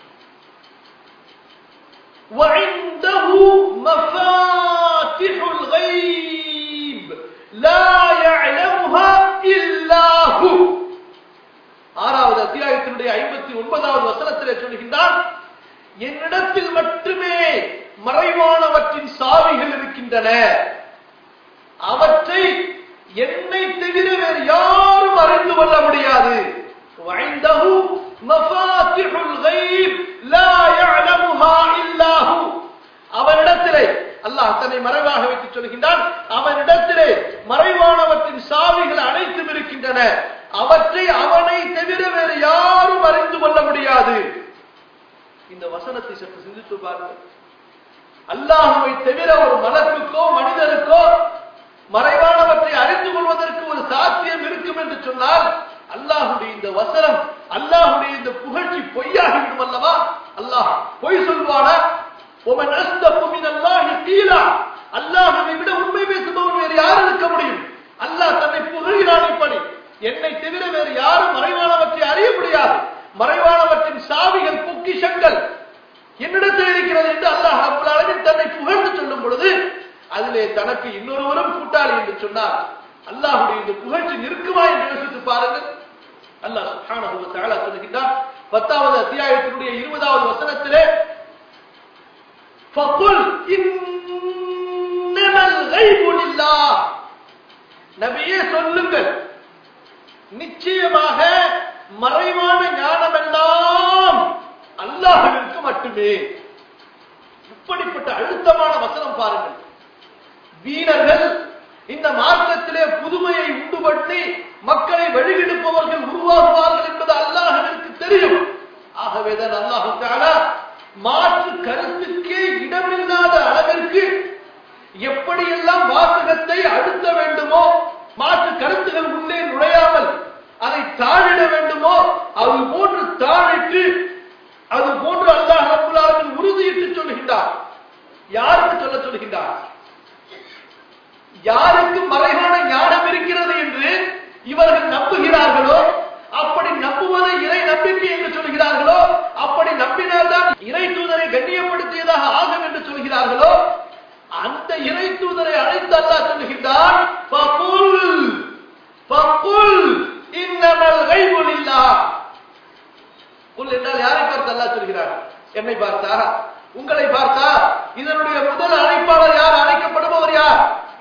وعنده مفاتح الغيب لا يعلمها إلا هو ஆறாவது அத்தியாயத்தினுடைய ஐம்பத்தி ஒன்பதாவது வசனத்திலே சொல்கின்றான் என்னிடத்தில் மட்டுமே மறைவானவற்றின் சாவிகள் இருக்கின்றன அவற்றை என்னை தவிர வேறு யாரும் அறிந்து கொள்ள முடியாது وعنده مفاتح الغيب لا يعلمها إلا هو அவனிடத்திலே அல்லாஹ் தன்னை மறைவாக வைத்து சொல்கின்றான் அவனிடத்திலே மறைவானவற்றின் சாவிகள் அனைத்தும் இருக்கின்றன அவற்றை அவனை தவிர வேறு யாரும் அறிந்து கொள்ள முடியாது இந்த வசனத்தை சற்று சிந்தித்து பாருங்கள் அல்லாஹுவை தவிர ஒரு மலக்குக்கோ மனிதருக்கோ மறைவானவற்றை அறிந்து கொள்வதற்கு ஒரு சாத்தியம் இருக்கும் என்று சொன்னால் அல்லாஹுடைய இந்த வசனம் அல்லாஹுடைய இந்த புகழ்ச்சி பொய்யாகிவிடும் அல்லவா அல்லாஹ் பொய் சொல்வானா ஒமன் அஸ்தப்பு மின் அல்லாஹி கீலா அல்லாஹ்வை விட உண்மை பேசுபவன் வேறு யார் இருக்க முடியும் அல்லாஹ் தன்னை புகழ்கிறான் இப்படி என்னை தவிர வேறு யாரும் மறைவானவற்றை அறிய முடியாது மறைவானவற்றின் சாவிகள் பொக்கிஷங்கள் என்னிடத்தில் இருக்கிறது என்று அல்லாஹ் ரப்பல் ஆலமீன் தன்னை புகழ்ந்து சொல்லும் பொழுது அதிலே தனக்கு இன்னொருவரும் கூட்டாளி என்று சொன்னார் அல்லாஹுடைய இந்த புகழ்ச்சி நிற்குமா என்று யோசித்து பாருங்கள் அல்லாஹ் சுப்ஹானஹு வ தஆலா சொல்லுகின்றார் பத்தாவது அத்தியாயத்தினுடைய இருபதாவது வசனத்திலே فَقُلْ إِنَّمَا الْغَيْبُ لِلَّهِ நபியே சொல்லுங்கள் நிச்சயமாக மறைவான ஞானம் எல்லாம் அல்லாஹ்விற்கு மட்டுமே இப்படிப்பட்ட அழுத்தமான வசனம் பாருங்கள் வீரர்கள் இந்த மார்க்கத்திலே புதுமையை உண்டு பண்ணி மக்களை வழிகெடுப்பவர்கள் உருவாகுவார்கள் என்பது அல்லாஹிற்கு தெரியும் ஆகவேதான் அல்லாஹு தஆலா மாற்று கருத்துக்கே இடமில்லாத அளவிற்கு எப்படியெல்லாம் வாசகத்தை அழுத்த வேண்டுமோ மாற்று கருத்துகள் உள்ளே நுழையாமல் அதை தாழிட வேண்டுமோ அது போன்று தாழிட்டு அது போன்று அல்லாஹ் ரப்புல் ஆலமீன் உறுதியிட்டு சொல்கின்றார் யாருக்கு சொல்ல சொல்கின்றார் யாருக்கு மறைவான ஞானம் இருக்கிறது என்று இவர்கள் நம்புகிறார்களோ அப்படி நம்புவதை இறை நம்பிக்கை என்று சொல்கிறார்களோ அப்படி நம்பினால்தான் இறை தூதரை கண்ணியப்படுத்தியதாக ஆகும் என்று சொல்கிறார்களோ அந்த இறை தூதரை அழைத்து அல்லாஹ் சொல்லுகின்றான் ஃபகுல் ஃபகுல் இன்னமல் கைபு லில்லாஹ் குல் என்றால் யாரை பார்த்து அல்லாஹ் சொல்கிறார் என்னை பார்த்தா உங்களை பார்த்தா இதனுடைய முதல் அழைப்பாளர் யார் அழைக்கப்படுபவர் யார்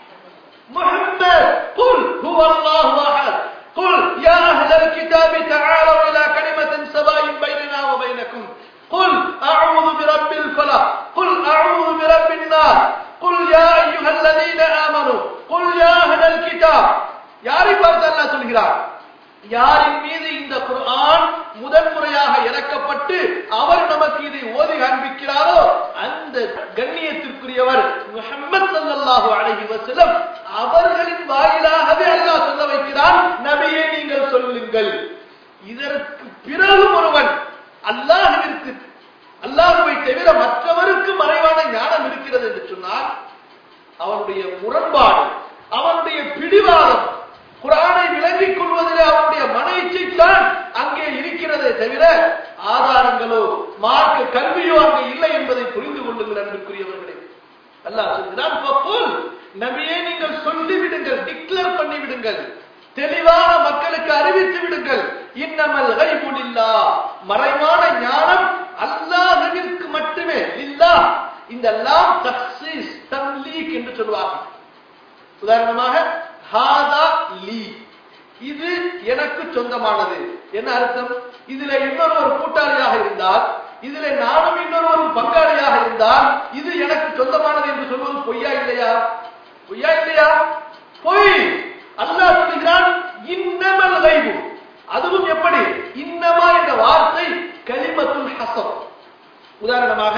محمد قل هو الله احد قل يا اهل الكتاب تعالوا الى كلمه سواء بيننا وبينكم قل اعوذ برب الفلق قل اعوذ برب الناس قل يا ايها الذين امنوا قل يا اهل الكتاب யாரை பார்த்து அல்லாஹ் சொல்கிறார் யாரின் மீது இந்த குர்ஆன் முதன்முறையாக இறக்கப்பட்டு அவர் நமக்கு இதை ஓதி காண்பிக்கிறாரோ அந்த கண்ணியத்திற்குரியவர் முஹம்மது ஸல்லல்லாஹு அலைஹி வஸல்லம் அவர்களின் வாயிலாகவே அல்லாஹ் சொல்ல வைக்கிறான் நபியே நீங்கள் சொல்லுங்கள் இதற்கு பிறகு ஒருவன் அல்லாஹ்விற்கு அல்லாஹ்வை தவிர மற்றவருக்கு மறைவான ஞானம் இருக்கிறது என்று சொன்னால் அவனுடைய முரண்பாடு அவனுடைய பிடிவாதம் குரானை விளங்கிக் கொள்வதிலே அவனுடைய மன இச்சைத்தான் அங்கே இருக்கிறது இருக்கிறதே தவிர ஆதாரங்களோ மார்க்க கல்வியோ அங்கு இல்லை என்பதை புரிந்து கொள்ளுங்கள் அன்பிற்குரியவர்களே அல்லாஹ் சொல்கிறான் "ஃபக்குல்", நபியே நீங்கள் சொல்லிவிடுங்கள் டிக்ளேர் பண்ணி விடுங்கள் தெளிவான மக்களுக்கு அறிவித்து விடுங்கள் இன்னமல் கைபுலில்லா மறைவான ஞானம் அல்லாஹ்விற்கு மட்டுமே இல்லா இந்த லாம் தக்சீஸ் தம்லீக் என்று சொல்வார்கள் உதாரணமாக ஹாதா லீ இது எனக்கு சொந்தமானது என்ன அர்த்தம் இதுல இன்னொரு ஒரு கூட்டாளியாக இருந்தால் இதுல நானும் இன்னொரு ஒரு பங்காளியாக இருந்தால் இது எனக்கு சொந்தமானது என்று சொல்வது பொய்யா இல்லையா பொய்யா இல்லையா பொய் அல்லாஹ் சொல்கிறான் இன்னமல் கைபு அதுவும் எப்படி இன்னமா என்ற வார்த்தை கலிமத்துல் ஹசம் உதாரணமாக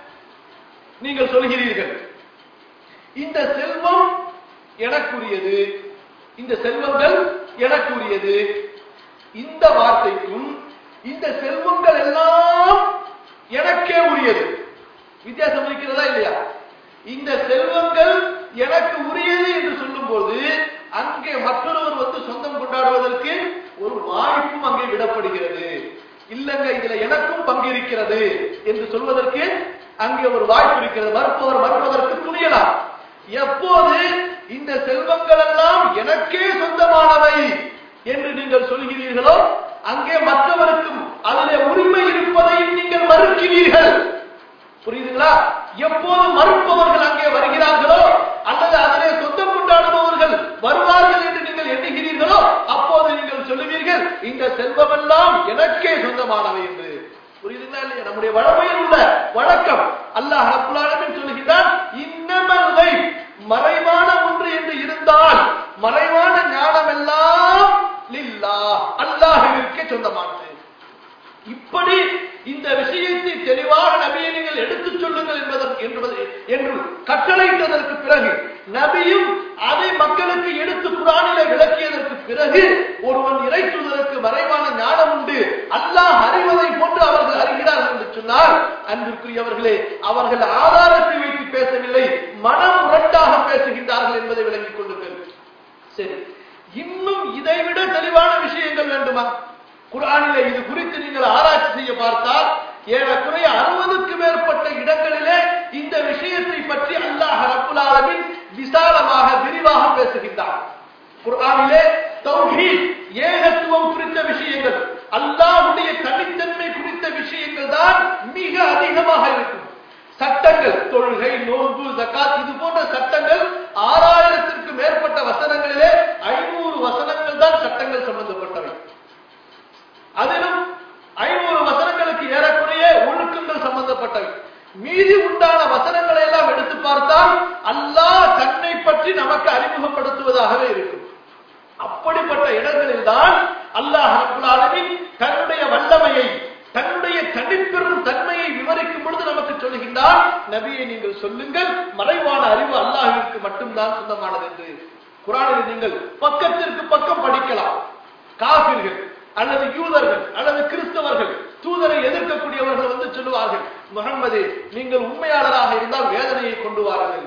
நீங்கள் சொல்கிறீர்கள் இந்த செல்வம் எனக்குரியது இந்த செல்வங்கள் எனக்குரியது இந்த வார்த்தைக்கும் இந்த செல்வங்கள் எல்லாம் எனக்கே உரியது வித்தியாசம் இருக்கிறதா இல்லையா இந்த செல்வங்கள் எனக்கு உரியது என்று சொல்லும்போது அங்கே மற்றொருவர் வந்து சொந்தம் கொண்டாடுவதற்கு ஒரு வாய்ப்பும் அங்கே விடப்படுகிறது இல்லங்க இதுல எனக்கும் பங்கு இருக்கிறது என்று சொல்வதற்கு அங்கே ஒரு வாய்ப்பு இருக்கிறது மறுப்பவர் மறுப்பதற்கு துணியலாம் எப்போது இந்த செல்வங்கள் எல்லாம் எனக்கே சொந்தமானவை என்று நீங்கள் சொல்கிறீர்களோ அங்கே மற்றவருக்கும் அதிலே உரிமை இருப்பதையும் நீங்கள் மறுக்கிறீர்கள் புரியுதுங்களா எப்போது மறுப்பவர்கள் அங்கே வருகிறார்களோ அல்லது அதிலே சொந்தம் கொண்டாடுபவர்கள் வருவார்கள் என்று நீங்கள் எண்ணுகிறீர்களோ அப்போது நீங்கள் சொல்லுவீர்கள் இந்த செல்வமெல்லாம் எனக்கே சொந்தமானவை என்று புரியுதுங்களா இல்லையா நம்முடைய வழமையில் உள்ள வழக்கம் அல்லாஹ் ரப்புல் ஆலமீன் சொல்லுகிறான் இன்னமல் கைப் மறைவான ஒன்று என்று இருந்தால் மறைவான ஞானம் எல்லாம் லில்லா அல்லாஹ்விற்கே சொந்தமானது இப்படி இந்த விஷயத்தை தெளிவாக நபியை நீங்கள் எடுத்துச் சொல்லுங்கள் என்பதற்கு என்பது என்று கட்டளையிட்டதற்கு பிறகு நபியும் அதை மக்களுக்கு எடுத்து குரானிலே விளக்கியதற்கு பிறகு ஒருவன் இறைத்துவதற்கு மறைவான ஞானம் உண்டு அல்லாஹ் அறிவதை போன்று அவர்கள் அறிகிறார்கள் என்று சொன்னால் அன்பிற்குரியவர்களே அவர்கள் ஆதாரத்தை வைத்து பேசவில்லை மனம் முரட்டாக பேசுகின்றார்கள் என்பதை விளங்கிக் கொள்ளுங்கள் சரி இன்னும் இதைவிட தெளிவான விஷயங்கள் வேண்டுமா குரானிலே இது குறித்து நீங்கள் ஆராய்ச்சி செய்ய பார்த்தால் ஏறக்குறைய அறுபதுக்கு மேற்பட்ட இடங்களிலே இந்த விஷயத்தை பற்றி அல்லாஹ் ரப்புல் ஆலமீன் விசாலமாக விரிவாக பேசுகின்றார் குர்ஆனிலே தௌஹீத் ஏகத்துவம் குறித்த விஷயங்கள் அல்லாஹ்வுடைய தனித்தன்மை குறித்த விஷயங்கள் தான் மிக அதிகமாக இருக்கும் சட்டங்கள் தொழுகை நோன்பு ஜகாத் இது போன்ற சட்டங்கள் ஆறாயிரத்திற்கு மேற்பட்ட வசனங்களிலே ஐநூறு வசனங்கள் தான் சட்டங்கள் சம்பந்தப்பட்டவை அதிலும் ஐநூறு வசனங்களுக்கு ஏறக்குறைய ஒழுக்கங்கள் சம்பந்தப்பட்டவை மீதி உண்டான வசனங்களை எல்லாம் எடுத்து பார்த்தால் அல்லாஹ் தன்னை பற்றி நமக்கு அறிமுகப்படுத்துவதாகவே இருக்கும் அப்படிப்பட்ட இடங்களில் தான் அல்லாஹ் ரப்புல் ஆலமீன் தன்னுடைய வல்லமையை தன்னுடைய தனிப்பெரும் தன்மையை விவரிக்கும் பொழுது நமக்கு சொல்லுகின்றார் நபியை நீங்கள் சொல்லுங்கள் மறைவான அறிவு அல்லாஹ்விற்கு மட்டும்தான் சொந்தமானது என்று குரானில் நீங்கள் பக்கத்திற்கு பக்கம் படிக்கலாம் காபிர்கள் அல்லது யூதர்கள் அல்லது கிறிஸ்தவர்கள் தூதரை எதிர்க்கக்கூடியவர்கள் வந்து சொல்லுவார்கள் முகம்மது நீங்கள் உண்மையாளராக இருந்தால் வேதனையை கொண்டு வாருங்கள்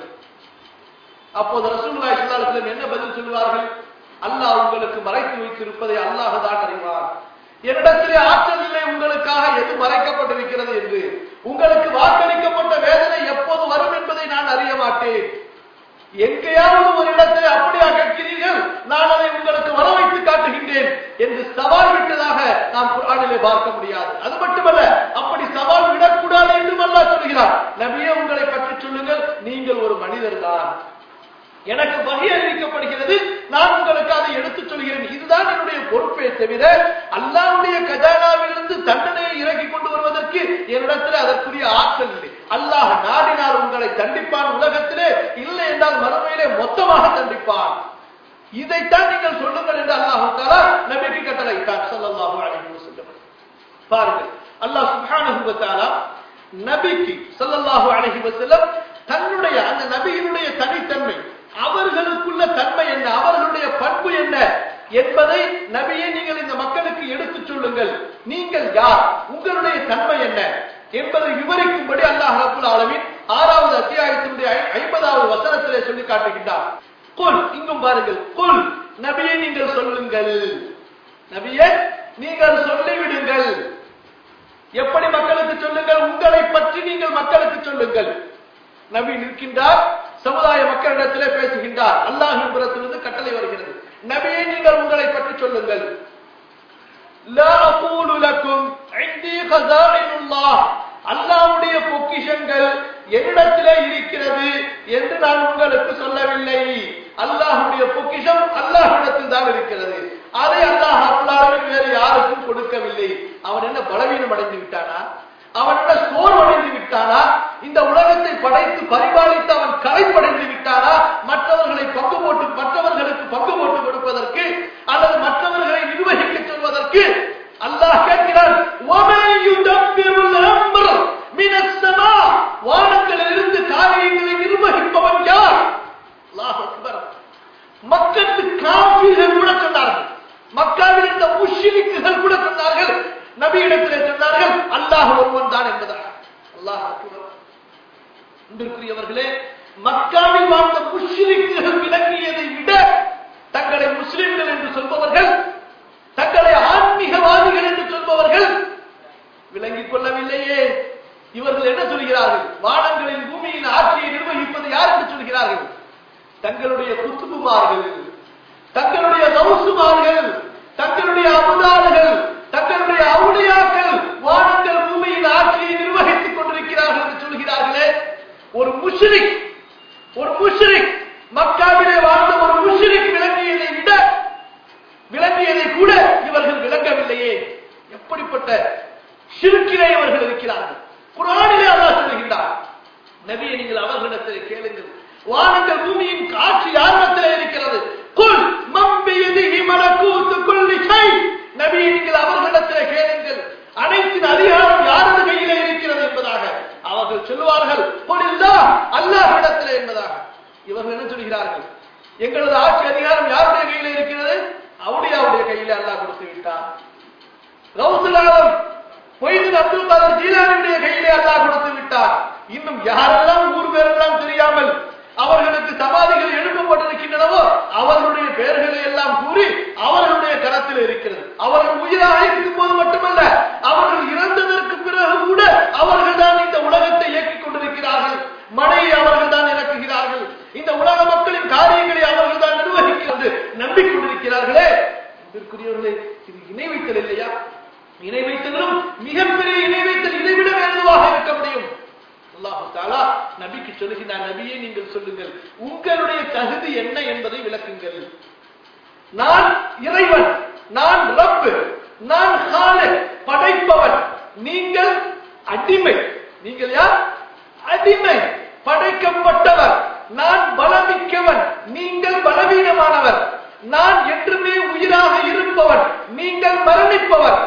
அப்போது ரசூலுல்லாஹி ஸல்லல்லாஹு அலைஹி வஸல்லம் என்ன பதில் சொல்வார்கள் அல்லாஹ் உங்களுக்கு மறைத்து வைத்திருப்பதை அல்லாஹ் தான் அறிவார் என்னிடத்திலே ஆற்றல் இல்லை உங்களுக்காக எது மறைக்கப்பட்டிருக்கிறது என்று உங்களுக்கு வாக்களிக்கப்பட்ட வேதனை எப்போது வரும் என்பதை நான் அறிய மாட்டேன் எங்கேயாவது ஒரு இடத்தை அப்படியா கேட்கிறீர்கள் நான் அதை உங்களுக்கு வர வைத்து காட்டுகின்றேன் என்று சவால் விட்டதாக நாம் குரானிலே பார்க்க முடியாது அது மட்டுமல்ல அப்படி சவால் விடக்கூடாது என்றும் அல்லாஹ் சொல்கிறார் நபியே உங்களை பற்றி சொல்லுங்கள் நீங்கள் ஒரு மனிதர் தான் எனக்கு வகை அறிவிக்கப்படுகிறது நான் உங்களுக்கு அதை எடுத்துச் சொல்கிறேன் இதுதான் என்னுடைய பொறுப்பே தவிர அல்லாஹ்வுடைய கஜானாவிலிருந்து தண்டனையை இறக்கி கொண்டு வருவதற்கு என்னிடத்தில் அதற்குரிய ஆற்றல் இல்லை அல்லாஹ் நாடினால் உங்களை தண்டிப்பான் உலகத்திலே இல்லை என்றால் மறுமையிலே மொத்தமாக தண்டிப்பான் இதைத்தான் நீங்கள் சொல்லுங்கள் என்று அல்லாஹு தாலா நபிக்கு கட்டளையிட்டார் ஸல்லல்லாஹு அலைஹி வஸல்லம் பாருங்கள் அல்லாஹ் சுப்ஹானஹு வ தஆலா நபிக்கு ஸல்லல்லாஹு அலைஹி வஸல்லம் தன்னுடைய அந்த நபியினுடைய தனித்தன்மை அவர்களுக்குள்ள தன்மை என்ன அவர்களுடைய பண்பு என்ன என்பதை நபியை நீங்கள் இந்த மக்களுக்கு எடுத்துச் சொல்லுங்கள் நீங்கள் யார் உங்களுடைய தன்மை என்ன என்பதை விவரிக்கும்படி அல்லாஹ் ரப்புல் ஆலமீன் ஆறாவது அத்தியாயத்தினுடைய ஐ- ஐம்பதாவது வசனத்திலே சொல்லி காட்டுகின்றார் குல் இங்கும் பாருங்கள் குல் நபியை நீங்கள் சொல்லுங்கள் நபியே நீங்கள் சொல்லிவிடுங்கள் எப்படி மக்களுக்கு சொல்லுங்கள் உங்களை பற்றி நீங்கள் மக்களுக்கு சொல்லுங்கள் நபி நிற்கின்றார் சமுதாய மக்களிடத்திலே பேசுகின்றார் அல்லாஹின் புறத்திலிருந்து கட்டளை வருகிறது நபியை நீங்கள் உங்களை பற்றி சொல்லுங்கள் லா அகூலு லக்கும் இந்தி கஸாயினுல்லாஹ் அல்லாஹ்வுடைய பொக்கிஷங்கள் என்னிடத்திலே இருக்கிறது என்று நான் உங்களுக்கு சொல்லவில்லை அல்லாஹ்வுடைய பொக்கிஷம் அல்லாஹ்விடத்தில் தான் இருக்கிறது அதை அல்லாஹ் அருளாளர்கள் வேறு யாருக்கும் கொடுக்கவில்லை அவன் என்ன பலவீனம் அடைந்து விட்டானா அவன் என்ன சோர்வடைந்து விட்டானா இந்த உலகத்தை படைத்து பரிபாலித்து அவன் கரைப்படைந்து விட்டானா மற்றவர்களை பங்கு போட்டு மற்றவர்களுக்கு பங்கு போட்டு கொடுப்பதற்கு அல்லது மற்றவர்களை நிர்வகிக்க சொல்வதற்கு அல்லாஹ் கேட்கிறான் "வமன் யுதப்பிருல் அம்ர மினஸ் ஸமா?" வானங்களிலிருந்து காரியங்களை நிர்வகிப்பவன் யார் அல்லாஹ் அக்பர் மக்கத்து காபீர்கள் கூட சொன்னார்கள் மக்காவில் இருந்த முஷ்ரிக்குகள் கூட சொன்னார்கள் நபியிடத்திலே சொன்னார்கள் அல்லாஹ் ஒருவன் தான் என்பதாக அல்லாஹ் அக்பர் அன்பிற்குரியவர்களே மக்காவில் வாழ்ந்த முஷ்ரிக்குகள் விளங்கியதை விட தங்களை முஸ்லிம்கள் என்று சொல்பவர்கள் தங்களை ஆன்மீகவாதிகள் என்று சொல்பவர்கள் விளங்கிக் கொள்ளவில்லையே இவர்கள் என்ன சொல்கிறார்கள் வானங்களின் பூமியின் ஆட்சியை நிர்வகிப்பது யார் என்று சொல்கிறார்கள் தங்களுடைய குத்துபுமார்கள் தங்களுடைய கௌசுமார்கள் தங்களுடைய அமுதார்கள் தங்களுடைய அவுளியாக்கள் வானங்கள் பூமியின் ஆட்சியை நிர்வகித்துக் கொண்டிருக்கிறார்கள் என்று சொல்கிறார்களே ஒரு முஷ்ரிக் ஒரு முஷ்ரிக் மக்காவிலே வாழ்ந்த ஒரு முஷ்ரிக் விளங்கியதை விட விளங்கியதை கூட இவர்கள் விளங்கவில்லையே எப்படிப்பட்ட ஷிர்கிலே அவர்கள் இருக்கிறார்கள் குரானிலே அல்லாஹ் சொல்லுகின்றார் நபியை நீங்கள் அவர்களிடத்திலே கேளுங்கள் வானங்கள் பூமியின் காட்சி யாரிடத்திலே இருக்கிறது குல் மம்பியதிஹி மலக்கூத்து குல்லி ஷை நபியை நீங்கள் அவர்களிடத்திலே கேளுங்கள் அனைத்தின் அதிகாரம் யாரது கையிலே இருக்கிறது என்பதாக அவர்கள் சொல்லுவார்கள் குலில்லா அல்லாஹ்விடத்திலே என்பதாக இவர்கள் என்ன சொல்கிறார்கள் எங்களது ஆட்சி அதிகாரம் யாருடைய கையிலே இருக்கிறது அவுடியாவுடைய கையிலே அல்லாஹ் கொடுத்து விட்டார் கௌசலாலம் பொய்தன் அப்துல் காதர் ஜீலானுடைய கையிலே அல்லாஹ் கொடுத்து விட்டார் இன்னும் யாரெல்லாம் ஊர் பேரெல்லாம் தெரியாமல் அவர்களுக்கு சமாதிகள் எழுப்பப்பட்டிருக்கின்றனவோ அவர்களுடைய பெயர்களை எல்லாம் கூறி அவர்களுடைய கரத்தில் இருக்கிறது அவர்கள் உயிராக இருக்கும் போது மட்டுமல்ல அவர்கள் இறந்ததற்கு பிறகு கூட அவர்கள் தான் இந்த உலகத்தை இயக்கிக் கொண்டிருக்கிறார்கள் மழையை அவர்கள் தான் இறக்குகிறார்கள் இந்த உலக மக்களின் காரியங்களை அவர்கள் தான் நிர்வகிக்கிறது நம்பிக்கொண்டிருக்கிறார்களே இதற்குரியவர்களே இது இணை வைத்தல் இல்லையா இணை வைத்தலும் மிகப்பெரிய இணை வைத்தல் இதைவிட வேறுவாக இருக்க முடியும் அல்லாஹு தாலா நபிக்கு சொல்லுகிறார் நபியே நீங்கள் சொல்லுங்கள் உங்களுடைய தகுதி என்ன என்பதை விளக்குங்கள் நான் இறைவன் நான் ரப்பு நான் ஹாலிக் படைப்பவன் நீங்கள் அடிமை நீங்கள் யார் அடிமை படைக்கப்பட்டவர் நான் பலமிக்கவன் நீங்கள் பலவீனமானவர் நான் என்றுமே உயிராக இருப்பவன் நீங்கள் மரணிப்பவர்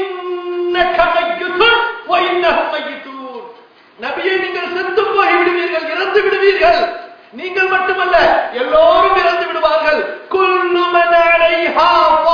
இன்னக மையுத்துன் வ இன்னஹும் மையுத்தூன் நபியை நீங்கள் செத்து போய் விடுவீர்கள் இறந்து விடுவீர்கள் நீங்கள் மட்டுமல்ல எல்லோரும் இறந்து விடுவார்கள் குல்லு மன் அலைஹா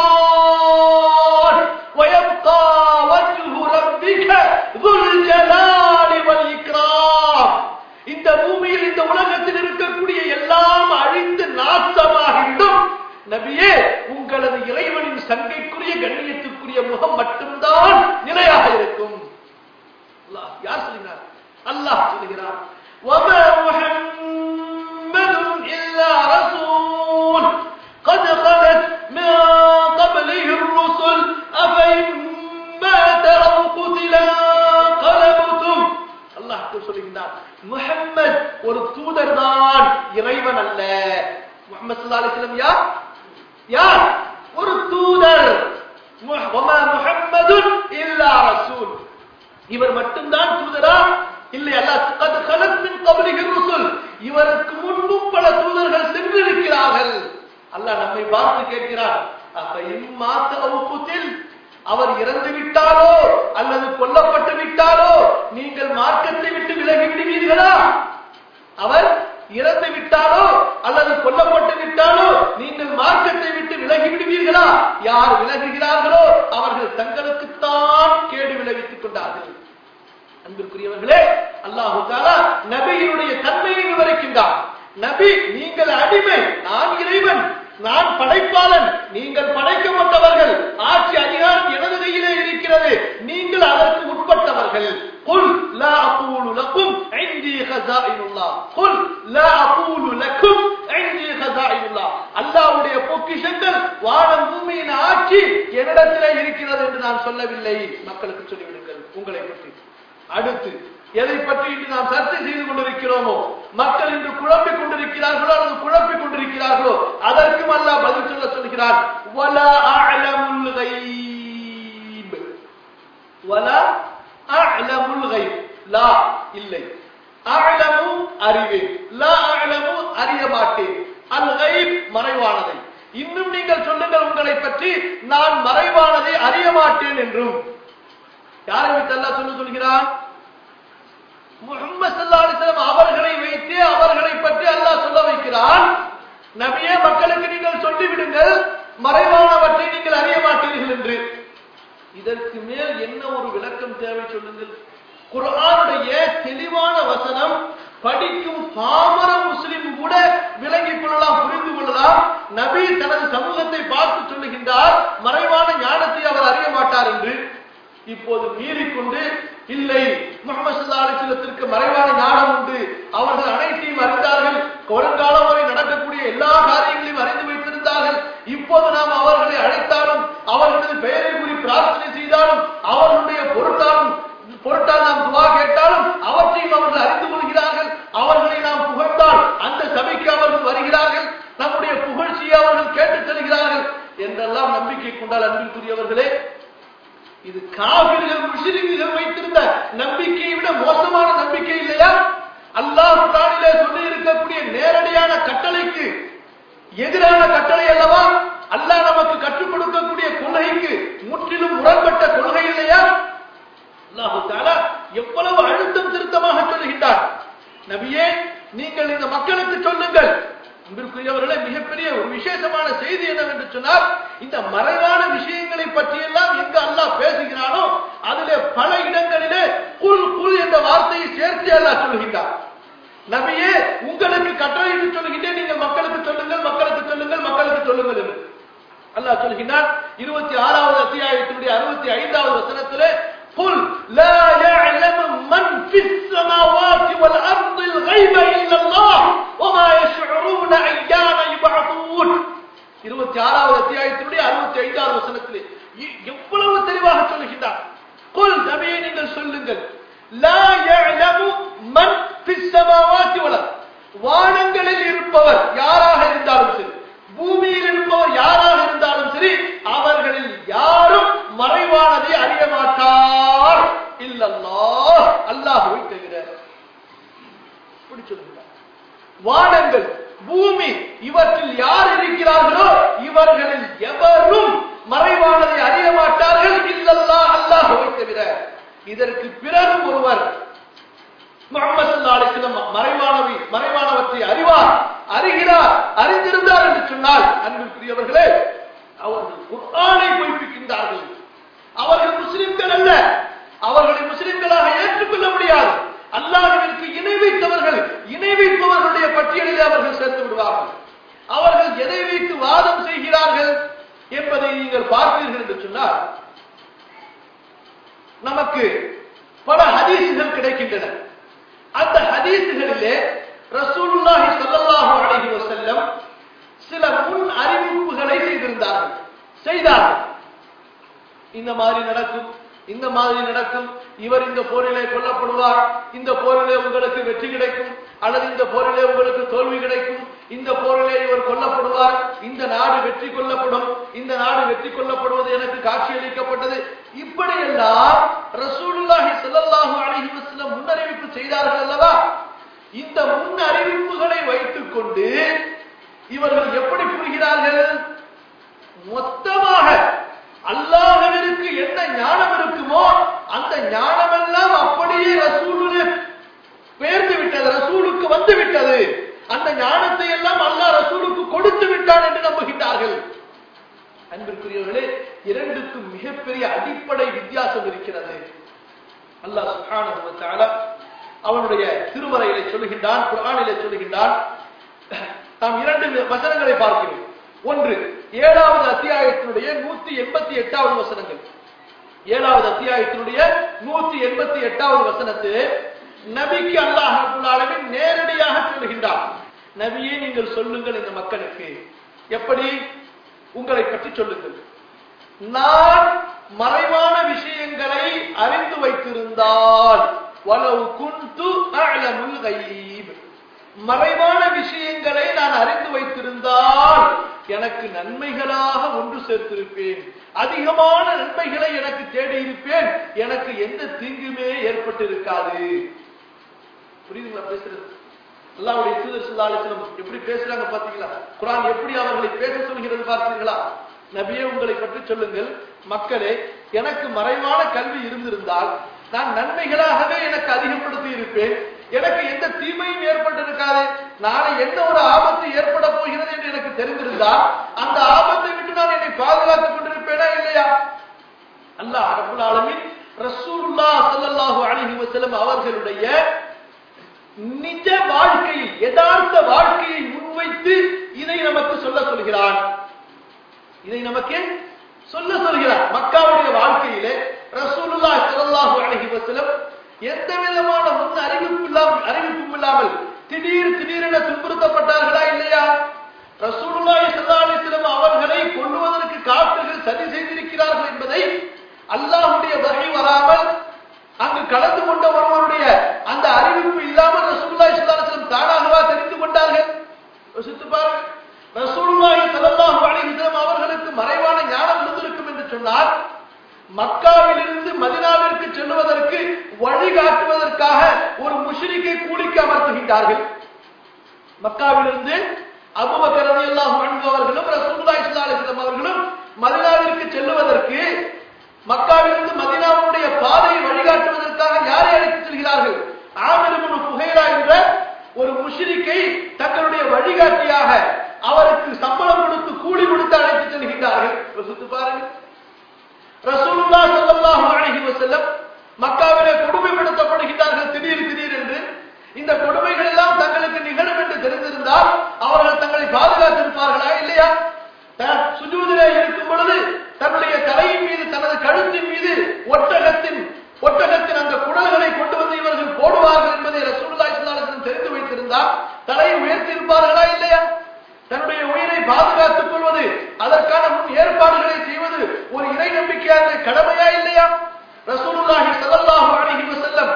ஃபான் வயப்கா வஜ்ஹு ரப்பிக ذுல் ஜலாலி வல் இக்ராம் இந்த பூமியில் இந்த உலகத்தில் இருக்கக்கூடிய எல்லாம் அழிந்து நாசமாகிவிடும் நபியே உங்களது இறைவனின் சங்கைக்குரிய கண்ணியத்துக்குரிய முகம் மட்டும்தான் நிலையாக இருக்கும் அல்லாஹ் யார் சொல்கிறார் அல்லாஹ் சொல்கிறார் وما محمد إلا رسول قد خلت من قبله الرسل أفإن مات أو قتل انقلبتم அல்லாஹ் சொல்லுகிறார் முஹம்மத் ஒரு தூதர் தான் இறைவன் அல்ல முஹம்மது ஸல்லல்லாஹு அலைஹி வஸல்லம் யார் யார் ஒரு தூதர் முஹ- வமா முஹம்மதுன் இல்லா ரசூல் இவர் மட்டும்தான் தூதரா இல்லை அல்லாஹ் கத் கலத் மின் கப்லிஹி ருசுல் இவருக்கு முன்பும் பல தூதர்கள் சென்றிருக்கிறார்கள் அல்லாஹ் நம்மை பார்த்து கேட்கிறார் அப்ப இம்மாத்த அவு குத்தில் அவர் இறந்து விட்டாலோ அல்லது கொல்லப்பட்டு விட்டாலோ நீங்கள் மார்க்கத்தை விட்டு விலகி விடுவீர்களா அவர் இறந்து விட்டாலோ அல்லது கொல்லப்பட்டு விட்டாலோ நீங்கள் மார்க்கத்தை விட்டு விலகி விடுவீர்களா யார் விலகுகிறார்களோ அவர்கள் தங்களுக்குத்தான் கேடு விளைவித்துக் கொண்டார்கள் அன்பிற்குரியவர்களே அல்லாஹு தாலா நபியினுடைய தன்மையை விவரிக்கின்றார் நபி நீங்கள் அடிமை நான் இறைவன் நான் படைப்பாளன் நீங்கள் படைக்கப்பட்டவர்கள் ஆட்சி அதிகாரம் எனது خزائنullah قل لا اقول لكم عندي خزائنullah அல்லாஹ்வுடைய பொக்கிஷங்கள் வானம் பூமியின் ஆட்சி என்னிடத்திலே இருக்கிறது என்று நான் சொல்லவில்லை மக்களுக்கு சொல்லிவிடுங்கள் உங்களை பற்றி அடுத்து எதை பற்றி இன்று நாம் சர்ச்சை செய்து கொண்டிருக்கிறோமோ மக்கள் இன்று குழம்பிக் கொண்டிருக்கிறார்களோ அல்லது குழப்பிக் கொண்டிருக்கிறார்களோ அதற்கும் அல்லாஹ் பதில் சொல்ல சொல்கிறார் வலா அஅலமுல் கைப் வலா அஅலமுல் கைப் லா இல்லை அஅலமு அறிவேன் லா அஅலமு அறிய மாட்டேன் அல் கைப் மறைவானதை இன்னும் நீங்கள் சொல்லுங்கள் உங்களை பற்றி நான் மறைவானதை அறிய மாட்டேன் என்றும் யாரை வைத்து அல்லாஹ் சொல்ல சொல்கிறான் முகமது ஸல்லல்லாஹு அலைஹி வஸல்லம் அவர்களை வைத்து அவர்களை பற்றி அல்லாஹ் சொல்ல வைக்கிறான் நபியே மக்களுக்கு நீங்கள் சொல்லிவிடுங்கள் மறைவானவற்றை நீங்கள் அறிய மாட்டீர்கள் என்று இதற்கு மேல் என்ன ஒரு விளக்கம் தேவை சொல்லுங்கள் குர்ஆனுடைய தெளிவான வசனம் படிக்கும் பாமர முஸ்லிம் கூட விளங்கிக் கொள்ளலாம் புரிந்து கொள்ளலாம் நபி தனது சமூகத்தை பார்த்து சொல்லுகின்றார் மறைவான ஞானத்தை அவர் அறிய மாட்டார் என்று இப்போது மீறிக்கொண்டு இல்லை முகமது சல்லா அலிஸ்லத்திற்கு மறைவான ஞானம் உண்டு அவர்கள் அனைத்தையும் அறிந்தார்கள் வருங்காலம் வரை நடக்கக்கூடிய எல்லா காரியங்களையும் அறிந்து வைத்திருந்தார்கள் இப்போது நாம் அவர்களை அழைத்தாலும் அவர்களது பெயரை கூறி பிரார்த்தனை செய்தாலும் அவர்களுடைய பொருட்டாலும் பொருட்டால் நாம் துவா கேட்டாலும் அவற்றையும் அவர்கள் அறிந்து கொள்கிறார்கள் அவர்களை நாம் புகழ்ந்தால் அந்த சபைக்கு அவர்கள் வருகிறார்கள் நம்முடைய புகழ்ச்சியை அவர்கள் கேட்டுச் செல்கிறார்கள் என்றெல்லாம் நம்பிக்கை கொண்டால் அன்பிற்குரியவர்களே இது காவிர்கள் முஸ்லிம்கள் வைத்திருந்த நம்பிக்கையை விட மோசமான நம்பிக்கை இல்லையா அல்லாஹ் குரானிலே சொல்லி இருக்கக்கூடிய நேரடியான கட்டளைக்கு எதிரான கட்டளை அல்லவா அல்லாஹ் நமக்கு கற்றுக் கொடுக்கக்கூடிய கொள்கைக்கு முற்றிலும் முரண்பட்ட கொள்கை இல்லையா அல்லாஹு தாலா எவ்வளவு அழுத்தம் திருத்தமாக சொல்லுகின்றார் நபியே நீங்கள் இந்த மக்களுக்கு சொல்லுங்கள் அன்பிற்குரியவர்களே மிகப்பெரிய ஒரு விசேஷமான செய்தி என்னவென்று சொன்னால் இந்த மறைவான விஷயங்களை பற்றியெல்லாம் எங்க அல்லாஹ் பேசுகிறானோ அதிலே பல இடங்களிலே குல் குல் என்ற வார்த்தையை சேர்த்து அல்லாஹ் சொல்லுகின்றார் நபியே உங்களுக்கு கட்டளையிட்டு சொல்லுகின்றேன் நீங்கள் மக்களுக்கு சொல்லுங்கள் மக்களுக்கு சொல்லுங்கள் மக்களுக்கு சொல்லுங்கள் என்று அல்லாஹ் சொல்கின்றான் இருபத்தி ஆறாவது அத்தியாயத்தினுடைய அறுபத்தி ஐந்தாவது வசனத்திலே قل لا يعلم من في السماوات والأرض الغيب إلا الله وما يشعرون أيان يبعثون இருபத்தி ஆறாவது அத்தியாயத்தினுடைய அறுபத்தி ஐந்தாவது வசனத்திலே எ- எவ்வளவு தெளிவாக சொல்லுகின்றார் குல் நபியை நீங்கள் சொல்லுங்கள் லா يعلم من في السماوات والأرض வானங்களில் இருப்பவர் யாராக இருந்தாலும் சரி பூமியில் இருப்பவர் யாராக இருந்தாலும் சரி அவர்களில் யாரும் மறைவானதை அறிய மாட்டார் இல்லல்லாஹ் அல்லாஹ்வை தவிர இப்படி சொல்லுகிறார் வானங்கள் பூமி இவற்றில் யார் இருக்கிறார்களோ இவர்களில் எவரும் மறைவானதை அறிய மாட்டார்கள் இல்லல்லா அல்லாஹ்வை தவிர இதற்கு பிறகு ஒருவர் முகமது ஸல்லல்லாஹு அலைஹி வஸல்லம் மறைவானவை மறைவானவற்றை அறிவார் அறிகிறார் அறிந்திருந்தார் என்று சொன்னால் அன்பிற்குரியவர்களே அவர்கள் குர்ஆனை பொய்ப்பிக்கின்றார்கள் அவர்கள் முஸ்லிம்கள் அல்ல அவர்களை முஸ்லிம்களாக ஏற்றுக்கொள்ள முடியாது அல்லாஹ்விற்கு இணை வைத்தவர்கள் இணை வைப்பவர்களுடைய பட்டியலில் அவர்கள் சேர்த்து விடுவார்கள் அவர்கள் எதை வைத்து வாதம் செய்கிறார்கள் என்பதை நீங்கள் பார்ப்பீர்கள் என்று சொன்னால் நமக்கு பல ஹதீசுகள் கிடைக்கின்றன அந்த ஹதீசுகளிலே ரசூலுல்லாஹி ஸல்லல்லாஹு அலைஹி வஸல்லம் சில முன் அறிவிப்புகளை செய்திருந்தார்கள் செய்தார்கள் இந்த மாதிரி நடக்கும் இந்த மாதிரி நடக்கும் இவர் இந்த போரிலே கொல்லப்படுவார் இந்த போரிலே உங்களுக்கு வெற்றி கிடைக்கும் அல்லது இந்த போரிலே உங்களுக்கு தோல்வி கிடைக்கும் இந்த போரிலே இவர் கொல்லப்படுவார் இந்த நாடு வெற்றி கொள்ளப்படும் இந்த நாடு வெற்றி கொள்ளப்படுவது எனக்கு காட்சியளிக்கப்பட்டது இப்படியெல்லாம் ரசூலுல்லாஹி ஸல்லல்லாஹு அலைஹி வஸல்லம் முன்னறிவிப்பு செய்தார்கள் அல்லவா இந்த முன் அறிவிப்புகளை வைத்துக் கொண்டு இவர்கள் எப்படி புரிகிறார்கள் மொத்தமாக அல்லாஹ்விற்கு என்ன ஞானம் இருக்குமோ அந்த ஞானமெல்லாம் அப்படியே ரசூலுலே பெயர்ந்து விட்டது ரசூலுக்கு வந்து விட்டது அந்த ஞானத்தை எல்லாம் அல்லாஹ் ரசூலுக்கு கொடுத்து விட்டான் என்று நம்புகின்றார்கள் அன்பிற்குரியவர்களே இரண்டுக்கும் மிகப்பெரிய அடிப்படை வித்தியாசம் இருக்கிறது அல்லாஹ் சுப்ஹானஹு வ தஆலா அவனுடைய திருமறையிலே சொல்லுகின்றான் குர்ஆனிலே சொல்லுகின்றான் நாம் இரண்டு வசனங்களை பார்க்கிறோம் ஒன்று ஏழாவது அத்தியாயத்தினுடைய நூத்தி எண்பத்தி எட்டாவது வசனங்கள் ஏழாவது அத்தியாயத்தினுடைய நூத்தி எண்பத்தி எட்டாவது வசனத்து நபிக்கு அல்லாஹ் ரப்பல் ஆலமீன் நேரடியாக சொல்லுகின்றார் நபியே நீங்கள் சொல்லுங்கள் இந்த மக்களுக்கு எப்படி உங்களை பற்றி சொல்லுங்கள் நான் மறைவான விஷயங்களை அறிந்து வைத்திருந்தால் வலவு குந்து அலமுல் கைப் மறைவான விஷயங்களை நான் அறிந்து வைத்திருந்தால் எனக்கு நன்மைகளாக ஒன்று சேர்த்திருப்பேன் அதிகமான நன்மைகளை எனக்கு தேடி இருப்பேன் எனக்கு எந்த தீங்குமே ஏற்பட்டிருக்காது புரியுதுங்களா பேசுறது அல்லாவுடைய தூதர் ஸல்லல்லாஹு அலைஹி வஸல்லம் எப்படி பேசுறாங்க பாத்தீங்களா குர்ஆன் எப்படி அவர்களை பேச சொல்கிறது பார்த்தீர்களா நபியே உங்களை பற்றி சொல்லுங்கள் மக்களே எனக்கு மறைவான கல்வி இருந்திருந்தால் நான் நன்மைகளாகவே எனக்கு அதிகப்படுத்தி இருப்பேன் எனக்கு எந்த தீமையும் ஏற்பட்டிருக்காது நாளை எந்த ஒரு ஆபத்து ஏற்பட போகிறது என்று எனக்கு தெரிந்திருந்தால் அந்த ஆபத்தை விட்டு நான் என்னை பாதுகாத்துக் கொண்டிருப்பேனா இல்லையா அல்லாஹ் ரப்பல் ஆலமீன் ரசூலுல்லாஹ் ஸல்லல்லாஹு அலைஹி வஸல்லம் அவர்களுடைய நிஜ வாழ்க்கையில் யதார்த்த வாழ்க்கையை முன்வைத்து இதை நமக்கு சொல்ல சொல்கிறான் இதை நமக்கு சொல்ல சொல்கிறார் மக்காவுடைய வாழ்க்கையிலே ரசூலுல்லாஹ் ஸல்லல்லாஹு அலைஹி வஸல்லம் எந்த விதமான முன் அறிவிப்பு இல்லாமல் அறிவிப்பும் இல்லாமல் திடீர் திடீரென துன்புறுத்தப்பட்டார்களா இல்லையா ரசூலுல்லாஹி ஸல்லல்லாஹு அலைஹி வஸல்லம் அவர்களை கொல்லுவதற்கு காப்பிர்கள் சதி செய்திருக்கிறார்கள் என்பதை அல்லாஹ்வுடைய வகை வராமல் அங்கு கலந்து கொண்ட ஒருவருடைய அந்த அறிவிப்பு இல்லாமல் ரசூலுல்லாஹி ஸல்லல்லாஹு அலைஹி வஸல்லம் தானாகவா தெரிந்து கொண்டார்கள் யோசித்து பாருங்கள் ரசூலுல்லாஹி ஸல்லல்லாஹு அலைஹி வஸல்லம் அவர்களுக்கு மறைவான ஞானம் இருந்திருக்கும் என்று சொன்னார் மக்காவிலிருந்து மதினாவிற்கு செல்லுவதற்கு வழிகாட்டுவதற்காக ஒரு முஷ்ரிக்கை கூலிக்கு அமர்த்துகின்றார்கள் மக்காவிலிருந்து அபூபக்கர் ரலியல்லாஹு அன்ஹு அவர்களும் ரசூலுல்லாஹி ஸல்லல்லாஹு அலைஹி வஸல்லம் அவர்களும் மதினாவிற்கு செல்லுவதற்கு மக்காவிலிருந்து மதினாவுடைய பாதையை வழிகாட்டுவதற்காக யாரை அழைத்து செல்கிறார்கள் ஆமிர் இப்னு புகைரா என்ற ஒரு முஷ்ரிக்கை தங்களுடைய வழிகாட்டியாக அவருக்கு சம்பளம் கொடுத்து கூலி கொடுத்து அழைத்து செல்கின்றார்கள் யோசித்து பாருங்கள் ரசூலுல்லாஹ் ஸல்லல்லாஹு அலைஹி வஸல்லம் மக்காவிலே கொடுமைப்படுத்தப்படுகிறார்கள் திடீர் திடீர் என்று இந்த கொடுமைகள் எல்லாம் தங்களுக்கு நிகழும் என்று தெரிந்திருந்தால் அவர்கள் தங்களை பாதுகாத்திருப்பார்களா இல்லையா த- சுஜூதிலே இருக்கும் பொழுது தன்னுடைய தலையின் மீது தனது கழுத்தின் மீது ஒட்டகத்தின் ஒட்டகத்தின் அந்த குடல்களை கொண்டு வந்து இவர்கள் போடுவார்கள் என்பதை ரசூலுல்லாஹி ஸல்லல்லாஹு அலைஹி வஸல்லம் தெரிந்து வைத்திருந்தால் தலையை உயர்த்தி இருப்பார்களா இல்லையா தன்னுடைய உயிரை பாதுகாத்துக் கொள்வது அதற்கான முன் ஏற்பாடுகளை செய்வது ஒரு இறை நம்பிக்கையான கடமையா இல்லையா ரசூலுல்லாஹி ஸல்லல்லாஹு அலைஹி வஸல்லம்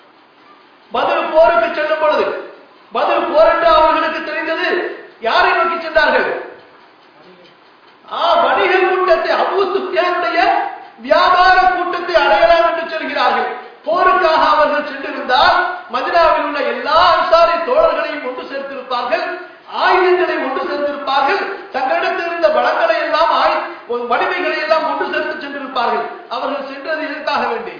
பதில் போருக்கு செல்லும் பொழுது பதில் போர் என்று அவர்களுக்கு தெரிந்தது யாரை நோக்கி சென்றார்கள் ஆ வணிக கூட்டத்தை அபூ சுஃபியானுடைய வியாபார கூட்டத்தை அடையலாம் என்று சொல்கிறார்கள் போருக்காக அவர்கள் சென்றிருந்தால் மதினாவில் உள்ள எல்லா அன்சாரி தோழர்களையும் ஒன்று சேர்த்திருப்பார்கள் ஆயுதங்களை ஒன்று சேர்த்திருப்பார்கள் தங்களிடத்தில் இருந்த பலங்களை எல்லாம் ஆயு- வலிமைகளை எல்லாம் ஒன்று சேர்த்து சென்றிருப்பார்கள் அவர்கள் சென்றது இதற்காக வேண்டி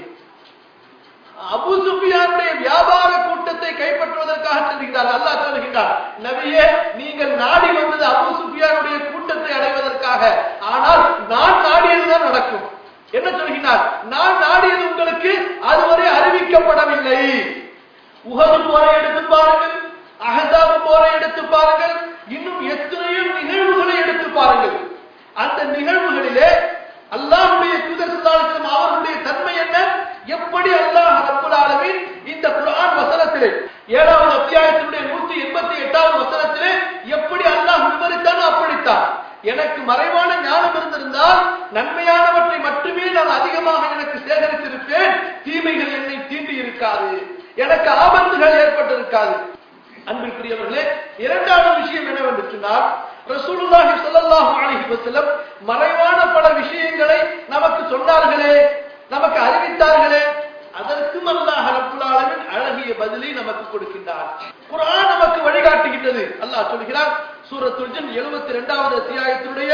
அபு சுஃபியானுடைய வியாபார கூட்டத்தை கைப்பற்றுவதற்காக செல்கிறார் அல்லாஹ் சொல்கின்றார் நபியே நீங்கள் நாடி வந்தது அபு சுஃபியானுடைய கூட்டத்தை அடைவதற்காக ஆனால் நான் நாடியதுதான் நடக்கும் என்ன சொல்கிறார் நான் நாடியது உங்களுக்கு அதுவரை அறிவிக்கப்படவில்லை உகது போரை எடுத்து பாருங்கள் அகதாபு போரை எடுத்து பாருங்கள் இன்னும் எத்தனையோ நிகழ்வுகளை எடுத்து பாருங்கள் அந்த நிகழ்வுகளிலே அல்லாஹ்வுடைய தூதர் ஸல்லல்லாஹு அலைஹி வஸல்லம் அவர்களுடைய தன்மை என்ன எப்படி அல்லாஹ் ரப்பல் ஆலமீன் இந்த குர்ஆன் வசனத்திலே ஏழாவது அத்தியாயத்தினுடைய 188வது வசனத்திலே எப்படி அல்லாஹ் விவரித்தானோ அப்படித்தான் எனக்கு மறைவான ஞானம் இருந்திருந்தால் நன்மையானவற்றை மட்டுமே நான் அதிகமாக எனக்கு சேகரித்திருப்பேன் தீமைகள் என்னை தீண்டி இருக்காது எனக்கு ஆபத்துகள் ஏற்பட்டிருக்காது அன்பிற்குரியவர்களே இரண்டாவது விஷயம் என்னவென்று சொன்னால் ரசூலுல்லாஹி ஸல்லல்லாஹு அலைஹி வஸல்லம் மறைவான பல விஷயங்களை நமக்கு சொன்னார்களே நமக்கு அறிவித்தார்களே அதற்கும் அல்லாஹ் ரப்பல் ஆலமீன் அழகிய பதிலை நமக்கு கொடுக்கின்றார் குர்ஆன் நமக்கு வழிகாட்டுகின்றது அல்லாஹ் சொல்கிறார் சூரத்துல் ஜின் 72வது அத்தியாயத்தினுடைய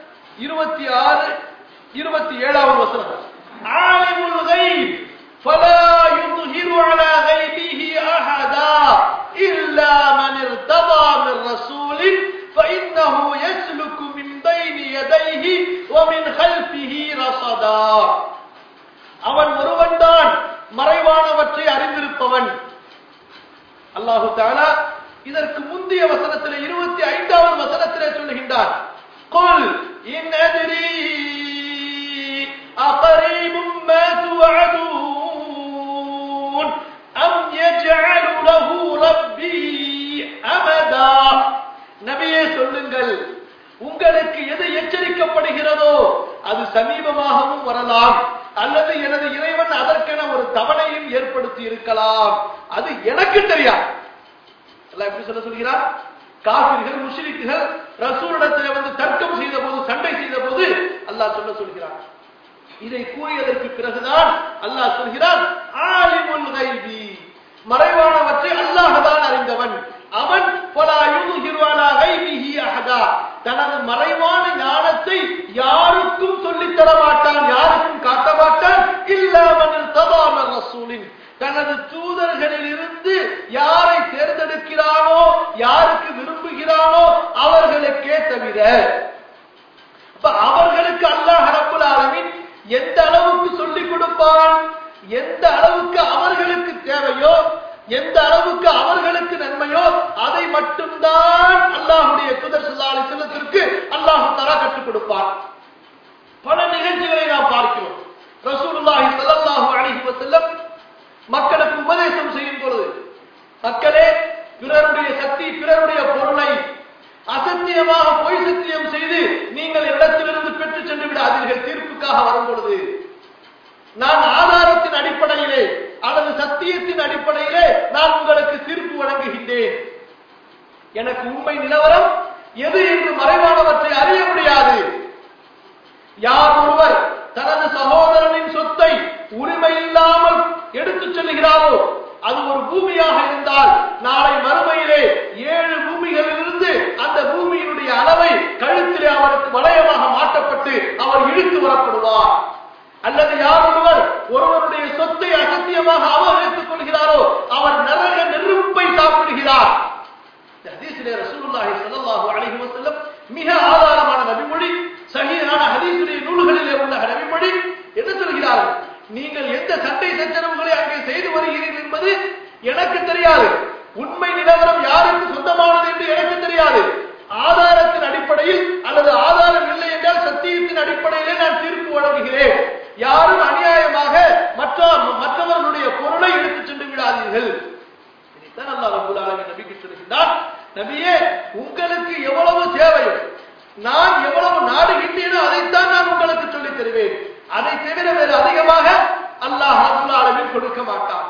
26 27வது வசனம் ஆலிமுல் கைப் فلا يظهر على غيبه أحدا إلا من ارتضى من رسول فإنه يسلك من بين يديه ومن خلفه رصدا அவன் ஒருவன்தான் மறைவானவற்றை அறிந்திருப்பவன் அல்லாஹு தாலா இதற்கு முந்தைய வசனத்திலே இருபத்தி ஐந்தாவது வசனத்திலே சொல்லுகின்றார் قل إن أدري أقريب ما توعدون أم يجعل يجعل له ربي أمدا நபியே சொல்லுங்கள் உங்களுக்கு எது எச்சரிக்கப்படுகிறதோ அது சமீபமாகவும் வரலாம் அல்லது எனது இறைவன் அதற்கென ஒரு தவணையும் ஏற்படுத்தி இருக்கலாம் அது எனக்கு தெரியாது அல்லாஹ் எப்படி சொல்ல சொல்கிறார் காபிர்கள் முஷ்ரிக்குகள் ரசூலிடத்தில் வந்து தர்க்கம் செய்த போது சண்டை செய்த போது அல்லாஹ் சொல்ல சொல்கிறார் இதை கூறியதற்கு பிறகுதான் அல்லாஹ் சொல்கிறான் ஆலிமுல் கைபி மறைவானவற்றை அல்லாஹ் தான் அறிந்தவன் அவன் பலா யுதுஹிரு அலா கைபிஹி அஹதா தனது மறைவான ஞானத்தை யாருக்கும் சொல்லித் தர மாட்டான் யாருக்கும் காட்ட மாட்டான் இல்லாமல் தபான ரசூலின் தனது தூதர்களில் இருந்து யாரை தேர்ந்தெடுக்கிறானோ யாருக்கு விரும்புகிறானோ அவர்களுக்கே தவிர அப்ப அவர்களுக்கு அல்லாஹ் ரப்புல் ஆலமீன் எந்த அளவுக்கு சொல்லிக் கொடுப்பான் எந்த அளவுக்கு அவர்களுக்கு தேவையோ எந்த அளவுக்கு அவர்களுக்கு நன்மையோ அதை மட்டும்தான் அல்லாஹுடைய குதர் சுல்லாலை செல்லத்திற்கு அல்லாஹு தலா கற்றுக் கொடுப்பான் பல நிகழ்ச்சிகளை நாம் பார்க்கிறோம் ரசூலுல்லாஹி ஸல்லல்லாஹு அலைஹி வஸல்லம் மக்களுக்கு உபதேசம் செய்யும் பொழுது மக்களே பிறருடைய சக்தி பிறருடைய பொருளை அசத்தியமாக பொய் சத்தியம் செய்து நீங்கள் இடத்திலிருந்து பெற்று சென்று விடாதீர்கள் தீர்ப்புக்காக வரும் பொழுது நான் ஆதாரத்தின் அடிப்படையிலே அல்லது சத்தியத்தின் அடிப்படையிலே நான் உங்களுக்கு தீர்ப்பு வழங்குகின்றேன் எனக்கு உண்மை நிலவரம் எது என்று மறைவானவற்றை அறிய முடியாது யார் ஒருவர் தனது சகோதரனின் சொத்தை உரிமை இல்லாமல் எடுத்துச் செல்கிறாரோ அது ஒரு பூமியாக இருந்தால் நாளை மறுமையிலே ஏழு பூமிகளிலிருந்து அந்த பூமியினுடைய அளவை கழுத்திலே அவருக்கு வளையமாக மாட்டப்பட்டு அவர் இழுத்து வரப்படுவார் அல்லது யார் ஒருவர் ஒருவருடைய சொத்தை அசத்தியமாக அபகரித்துக் கொள்கிறாரோ அவர் நரக நெருப்பை சாப்பிடுகிறார் இந்த ஹதீஸிலே ரசூலுல்லாஹி ஸல்லல்லாஹு அலைஹி வஸல்லம் மிக ஆதாரமான நபிமொழி சஹீஹான ஹதீஸுடைய நூல்களிலே உள்ள நபிமொழி என்ன சொல்கிறார்கள் நீங்கள் எந்த சண்டை சச்சரவுகளை அங்கே செய்து வருகிறீர்கள் என்பது எனக்கு தெரியாது உண்மை நிலவரம் யாருக்கு சொந்தமானது என்று எனக்கு தெரியாது ஆதாரத்தின் அடிப்படையில் அல்லது ஆதாரம் இல்லை என்றால் சத்தியத்தின் அடிப்படையிலே நான் தீர்ப்பு வழங்குகிறேன் யாரும் அநியாயமாக மற்ற மற்றவர்களுடைய பொருளை எடுத்துச் சென்று விடாதீர்கள் இதைத்தான் அல்லாஹ் ரப்பல் ஆலமீன் நபிக்கு சொல்கிறார் நபியே உங்களுக்கு எவ்வளவு தேவையோ நான் எவ்வளவு நாடுகின்றேனோ அதைத்தான் நான் உங்களுக்கு சொல்லித் தருவேன் அதை தவிர வேறு அதிகமாக அல்லாஹ் ரப்பல் ஆலமீன் கொடுக்க மாட்டான்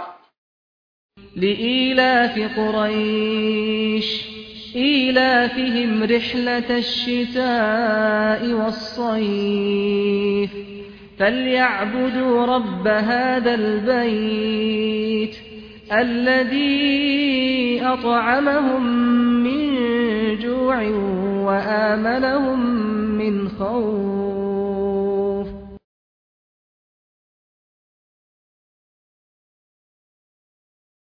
لإيلاف قريش إيلافهم رحلة الشتاء والصيف فليعبدوا رب هذا البيت الذي أطعمهم من جوع وآمنهم من خوف